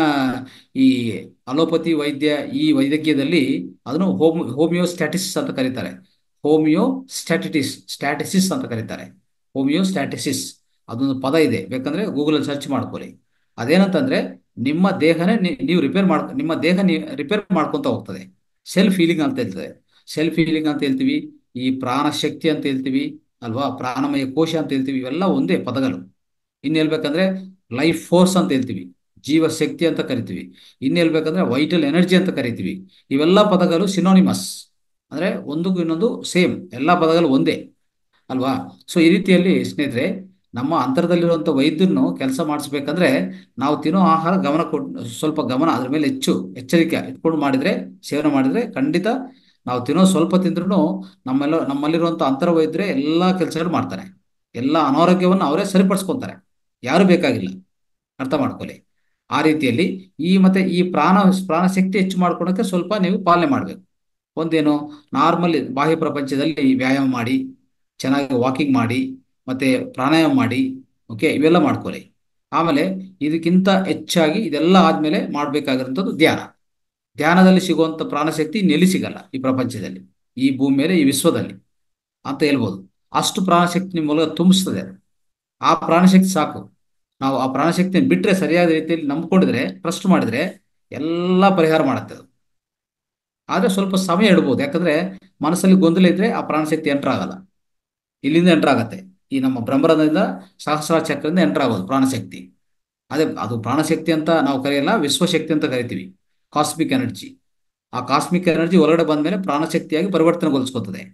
ಈ ಅಲೋಪತಿ ವೈದ್ಯ ಈ ವೈದ್ಯಕೀಯದಲ್ಲಿ ಅದನ್ನು ಹೋಮ್ ಹೋಮಿಯೋ ಸ್ಟ್ಯಾಟಿಸಿಸ್ ಅಂತ ಕರೀತಾರೆ ಹೋಮಿಯೋ ಸ್ಟ್ಯಾಟಿಟಿಸ್ ಸ್ಟ್ಯಾಟಿಸಿಸ್ ಅಂತ ಕರೀತಾರೆ ಹೋಮಿಯೋ ಸ್ಟ್ಯಾಟಿಸಿಸ್ ಅದೊಂದು ಪದ ಇದೆ ಬೇಕಂದ್ರೆ ಗೂಗಲಲ್ಲಿ ಸರ್ಚ್ ಮಾಡ್ಕೊಳ್ಳಿ ಅದೇನಂತಂದ್ರೆ ನಿಮ್ಮ ದೇಹನೇ ನೀ- ನೀವು ರಿಪೇರ್ ಮಾಡ್ ನಿಮ್ಮ ದೇಹ ರಿಪೇರ್ ಮಾಡ್ಕೊಂತ ಹೋಗ್ತದೆ ಸೆಲ್ಫ್ ಹೀಲಿಂಗ್ ಅಂತ ಹೇಳ್ತದೆ ಸೆಲ್ಫ್ ಹೀಲಿಂಗ್ ಅಂತ ಹೇಳ್ತೀವಿ ಈ ಪ್ರಾಣ ಶಕ್ತಿ ಅಂತ ಹೇಳ್ತೀವಿ ಅಲ್ವಾ ಪ್ರಾಣಮಯ ಕೋಶ ಅಂತ ಹೇಳ್ತೀವಿ ಇವೆಲ್ಲ ಒಂದೇ ಪದಗಳು ಇನ್ನು ಹೇಳ್ಬೇಕಂದ್ರೆ ಲೈಫ್ ಫೋರ್ಸ್ ಅಂತ ಹೇಳ್ತೀವಿ ಜೀವ ಶಕ್ತಿ ಅಂತ ಕರಿತೀವಿ ಇನ್ನು ಹೇಳ್ಬೇಕಂದ್ರೆ ವೈಟಲ್ ಎನರ್ಜಿ ಅಂತ ಕರಿತೀವಿ ಇವೆಲ್ಲ ಪದಗಳು ಸಿನೋನಿಮಸ್ ಅಂದ್ರೆ ಒಂದಕ್ಕೂ ಇನ್ನೊಂದು ಸೇಮ್ ಎಲ್ಲ ಪದಗಳು ಒಂದೇ ಅಲ್ವಾ ಸೊ ಈ ರೀತಿಯಲ್ಲಿ ಸ್ನೇಹಿತರೆ ನಮ್ಮ ಅಂತರದಲ್ಲಿರುವಂಥ ವೈದ್ಯರನ್ನು ಕೆಲಸ ಮಾಡಿಸ್ಬೇಕಂದ್ರೆ ನಾವು ತಿನ್ನೋ ಆಹಾರ ಗಮನ ಕೊಟ್ಟು ಸ್ವಲ್ಪ ಗಮನ ಅದ್ರ ಮೇಲೆ ಹೆಚ್ಚು ಎಚ್ಚರಿಕೆ ಇಟ್ಕೊಂಡು ಮಾಡಿದ್ರೆ ಸೇವನೆ ಮಾಡಿದ್ರೆ ಖಂಡಿತ ನಾವು ತಿನ್ನೋ ಸ್ವಲ್ಪ ತಿಂದ್ರೂ ನಮ್ಮೆಲ್ಲ ನಮ್ಮಲ್ಲಿರುವಂಥ ಅಂತರ ವೈದ್ಯರೇ ಎಲ್ಲ ಕೆಲಸಗಳು ಮಾಡ್ತಾರೆ ಎಲ್ಲ ಅನಾರೋಗ್ಯವನ್ನು ಅವರೇ ಸರಿಪಡಿಸ್ಕೊಂತಾರೆ ಯಾರು ಬೇಕಾಗಿಲ್ಲ ಅರ್ಥ ಮಾಡ್ಕೊಳ್ಳಿ ಆ ರೀತಿಯಲ್ಲಿ ಈ ಮತ್ತೆ ಈ ಪ್ರಾಣ ಪ್ರಾಣ ಶಕ್ತಿ ಹೆಚ್ಚು ಮಾಡ್ಕೊಳಕ್ಕೆ ಸ್ವಲ್ಪ ನೀವು ಪಾಲನೆ ಮಾಡಬೇಕು ಒಂದೇನು ನಾರ್ಮಲ್ ಬಾಹ್ಯ ಪ್ರಪಂಚದಲ್ಲಿ ವ್ಯಾಯಾಮ ಮಾಡಿ ಚೆನ್ನಾಗಿ ವಾಕಿಂಗ್ ಮಾಡಿ ಮತ್ತೆ ಪ್ರಾಣಾಯಾಮ ಮಾಡಿ ಓಕೆ ಇವೆಲ್ಲ ಮಾಡ್ಕೊಳ್ಳಿ ಆಮೇಲೆ ಇದಕ್ಕಿಂತ ಹೆಚ್ಚಾಗಿ ಇದೆಲ್ಲ ಆದ್ಮೇಲೆ ಮಾಡ್ಬೇಕಾಗಿರೋಂಥದ್ದು ಧ್ಯಾನ ಧ್ಯಾನದಲ್ಲಿ ಸಿಗುವಂತ ಪ್ರಾಣಶಕ್ತಿ ಇನ್ನೆಲ್ಲಿ ಸಿಗಲ್ಲ ಈ ಪ್ರಪಂಚದಲ್ಲಿ ಈ ಭೂಮಿ ಮೇಲೆ ಈ ವಿಶ್ವದಲ್ಲಿ ಅಂತ ಹೇಳ್ಬೋದು ಅಷ್ಟು ಪ್ರಾಣಶಕ್ತಿ ನಿಮ್ಮ ಮೂಲಕ ತುಂಬಿಸ್ತದೆ ಅದು. ಆ ಪ್ರಾಣಶಕ್ತಿ ಸಾಕು ನಾವು ಆ ಪ್ರಾಣಶಕ್ತಿಯನ್ನು ಬಿಟ್ರೆ ಸರಿಯಾದ ರೀತಿಯಲ್ಲಿ ನಂಬ್ಕೊಂಡಿದ್ರೆ ಟ್ರಸ್ಟ್ ಮಾಡಿದ್ರೆ ಎಲ್ಲ ಪರಿಹಾರ ಮಾಡುತ್ತೆ ಅದು ಆದ್ರೆ ಸ್ವಲ್ಪ ಸಮಯ ಇಡ್ಬೋದು ಯಾಕಂದ್ರೆ ಮನಸ್ಸಲ್ಲಿ ಗೊಂದಲ ಇದ್ರೆ ಆ ಪ್ರಾಣಶಕ್ತಿ ಎಂಟರ್ ಆಗಲ್ಲ ಇಲ್ಲಿಂದ ಎಂಟರ್ ಆಗತ್ತೆ ಈ ನಮ್ಮ ಬ್ರಹ್ಮರಂಧದಿಂದ ಸಹಸ್ರ ಚಕ್ರದಿಂದ ಎಂಟರ್ ಆಗೋದು ಪ್ರಾಣಶಕ್ತಿ ಅದೇ ಅದು ಪ್ರಾಣಶಕ್ತಿ ಅಂತ ನಾವು ಕರೆಯಲ್ಲ ವಿಶ್ವಶಕ್ತಿ ಅಂತ ಕರಿತೀವಿ ಕಾಸ್ಮಿಕ್ ಎನರ್ಜಿ ಆ ಕಾಸ್ಮಿಕ್ ಎನರ್ಜಿ ಹೊರಗಡೆ ಬಂದ್ಮೇಲೆ ಪ್ರಾಣಶಕ್ತಿಯಾಗಿ ಪರಿವರ್ತನೆಗೊಳಿಸ್ಕೊತದೆ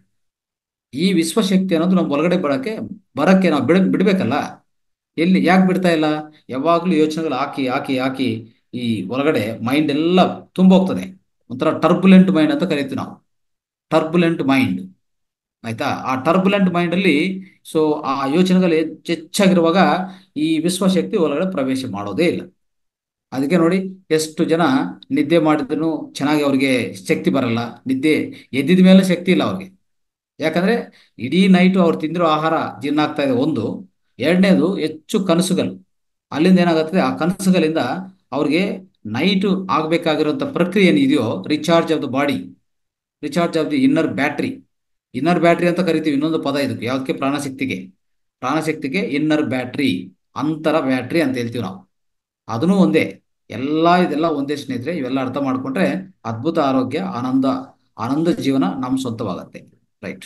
ಈ ವಿಶ್ವಶಕ್ತಿ ಅನ್ನೋದು ನಮ್ಮ ಒಳಗಡೆ ಬರಕ್ಕೆ ಬರಕ್ಕೆ ನಾವು ಬಿಡ ಬಿಡ್ಬೇಕಲ್ಲ ಎಲ್ಲಿ ಯಾಕೆ ಬಿಡ್ತಾ ಇಲ್ಲ ಯಾವಾಗ್ಲೂ ಯೋಚನೆಗಳು ಹಾಕಿ ಹಾಕಿ ಹಾಕಿ ಈ ಒಳಗಡೆ ಮೈಂಡ್ ಎಲ್ಲ ತುಂಬೋಗ್ತದೆ ಒಂಥರ ಟರ್ಬುಲೆಂಟ್ ಮೈಂಡ್ ಅಂತ ಕರಿತೀವಿ ನಾವು ಟರ್ಬುಲೆಂಟ್ ಮೈಂಡ್ ಆಯ್ತಾ ಆ ಟರ್ಬುಲೆಂಟ್ ಮೈಂಡ್ ಅಲ್ಲಿ ಸೊ ಆ ಯೋಚನೆಗಳು ಹೆಚ್ಚ್- ಹೆಚ್ಚಾಗಿರುವಾಗ ಈ ವಿಶ್ವಶಕ್ತಿ ಒಳಗಡೆ ಪ್ರವೇಶ ಮಾಡೋದೇ ಇಲ್ಲ ಅದಕ್ಕೆ ನೋಡಿ ಎಷ್ಟು ಜನ ನಿದ್ದೆ ಮಾಡಿದ್ರು ಚೆನ್ನಾಗಿ ಅವ್ರಿಗೆ ಶಕ್ತಿ ಬರಲ್ಲ ನಿದ್ದೆ ಎದ್ದಿದ ಮೇಲೆ ಶಕ್ತಿ ಇಲ್ಲ ಅವ್ರಿಗೆ ಯಾಕಂದ್ರೆ ಇಡೀ ನೈಟು ಅವ್ರು ತಿಂದಿರೋ ಆಹಾರ ಜೀರ್ಣ ಆಗ್ತಾ ಇದೆ ಒಂದು ಎರಡನೇದು ಹೆಚ್ಚು ಕನಸುಗಳು ಅಲ್ಲಿಂದ ಏನಾಗುತ್ತೆ ಆ ಕನಸುಗಳಿಂದ ಅವ್ರಿಗೆ ನೈಟು ಆಗ್ಬೇಕಾಗಿರುವಂತ ಪ್ರಕ್ರಿಯೆ ಏನಿದೆಯೋ recharge of the body recharge of the inner battery inner battery ಅಂತ ಕರಿತೀವಿ ಇನ್ನೊಂದು ಪದ ಇದಕ್ಕೆ ಯಾವ್ದಕ್ಕೆ ಪ್ರಾಣಶಕ್ತಿಗೆ ಪ್ರಾಣಶಕ್ತಿಗೆ ಇನ್ನರ್ ಬ್ಯಾಟ್ರಿ ಅಂತರ ಬ್ಯಾಟ್ರಿ ಅಂತ ಹೇಳ್ತೀವಿ ನಾವು ಅದನ್ನು ಒಂದೇ ಎಲ್ಲ ಇದೆಲ್ಲ ಒಂದೇ ಸ್ನೇಹಿತರೆ ಇವೆಲ್ಲ ಅರ್ಥ ಮಾಡ್ಕೊಂಡ್ರೆ ಅದ್ಭುತ ಆರೋಗ್ಯ ಆನಂದ ಆನಂದ ಜೀವನ ನಮ್ಮ ಸ್ವಂತವಾಗತ್ತೆ ರೈಟ್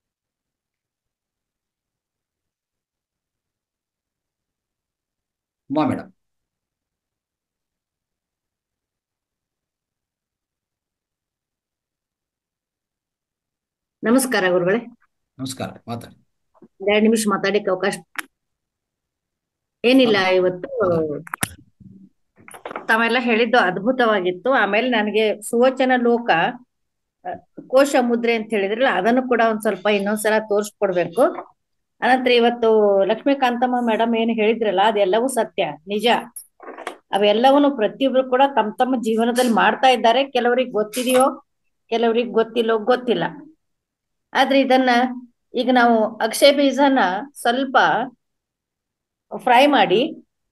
ಉಮಾ ಮೇಡಮ್ ನಮಸ್ಕಾರ ಗುರುಗಳೇ ನಮಸ್ಕಾರ ಮಾತಾಡಿ ಎರಡು ನಿಮಿಷ ಮಾತಾಡಕ್ಕೆ ಅವಕಾಶ ಏನಿಲ್ಲ ಇವತ್ತು ತಾವೆಲ್ಲ ಹೇಳಿದ್ದು ಅದ್ಭುತವಾಗಿತ್ತು ಆಮೇಲೆ ನನಗೆ ಸುವಚನ ಲೋಕ ಅ, ಕೋಶ ಮುದ್ರೆ ಅಂತ ಹೇಳಿದ್ರಲ್ಲ ಅದನ್ನು ಕೂಡ ಒಂದ್ ಸ್ವಲ್ಪ ಇನ್ನೊಂದ್ಸಲ ತೋರಿಸ್ಕೊಡ್ಬೇಕು ಅನಂತರ ಇವತ್ತು ಲಕ್ಷ್ಮೀಕಾಂತಮ್ಮ ಮೇಡಮ್ ಏನ್ ಹೇಳಿದ್ರಲ್ಲ ಅದೆಲ್ಲವೂ ಸತ್ಯ ನಿಜ ಅವೆಲ್ಲವನ್ನು ಪ್ರತಿಯೊಬ್ರು ಕೂಡ ತಮ್ಮ ತಮ್ಮ ಜೀವನದಲ್ಲಿ ಮಾಡ್ತಾ ಇದ್ದಾರೆ ಕೆಲವರಿಗೆ ಗೊತ್ತಿದೆಯೋ ಕೆಲವರಿಗೆ ಗೊತ್ತಿಲ್ಲೋ ಗೊತ್ತಿಲ್ಲ ಆದ್ರೆ ಇದನ್ನ ಈಗ ನಾವು ಅಕ್ಷಯ ಬೀಜನ ಸ್ವಲ್ಪ ಫ್ರೈ ಮಾಡಿ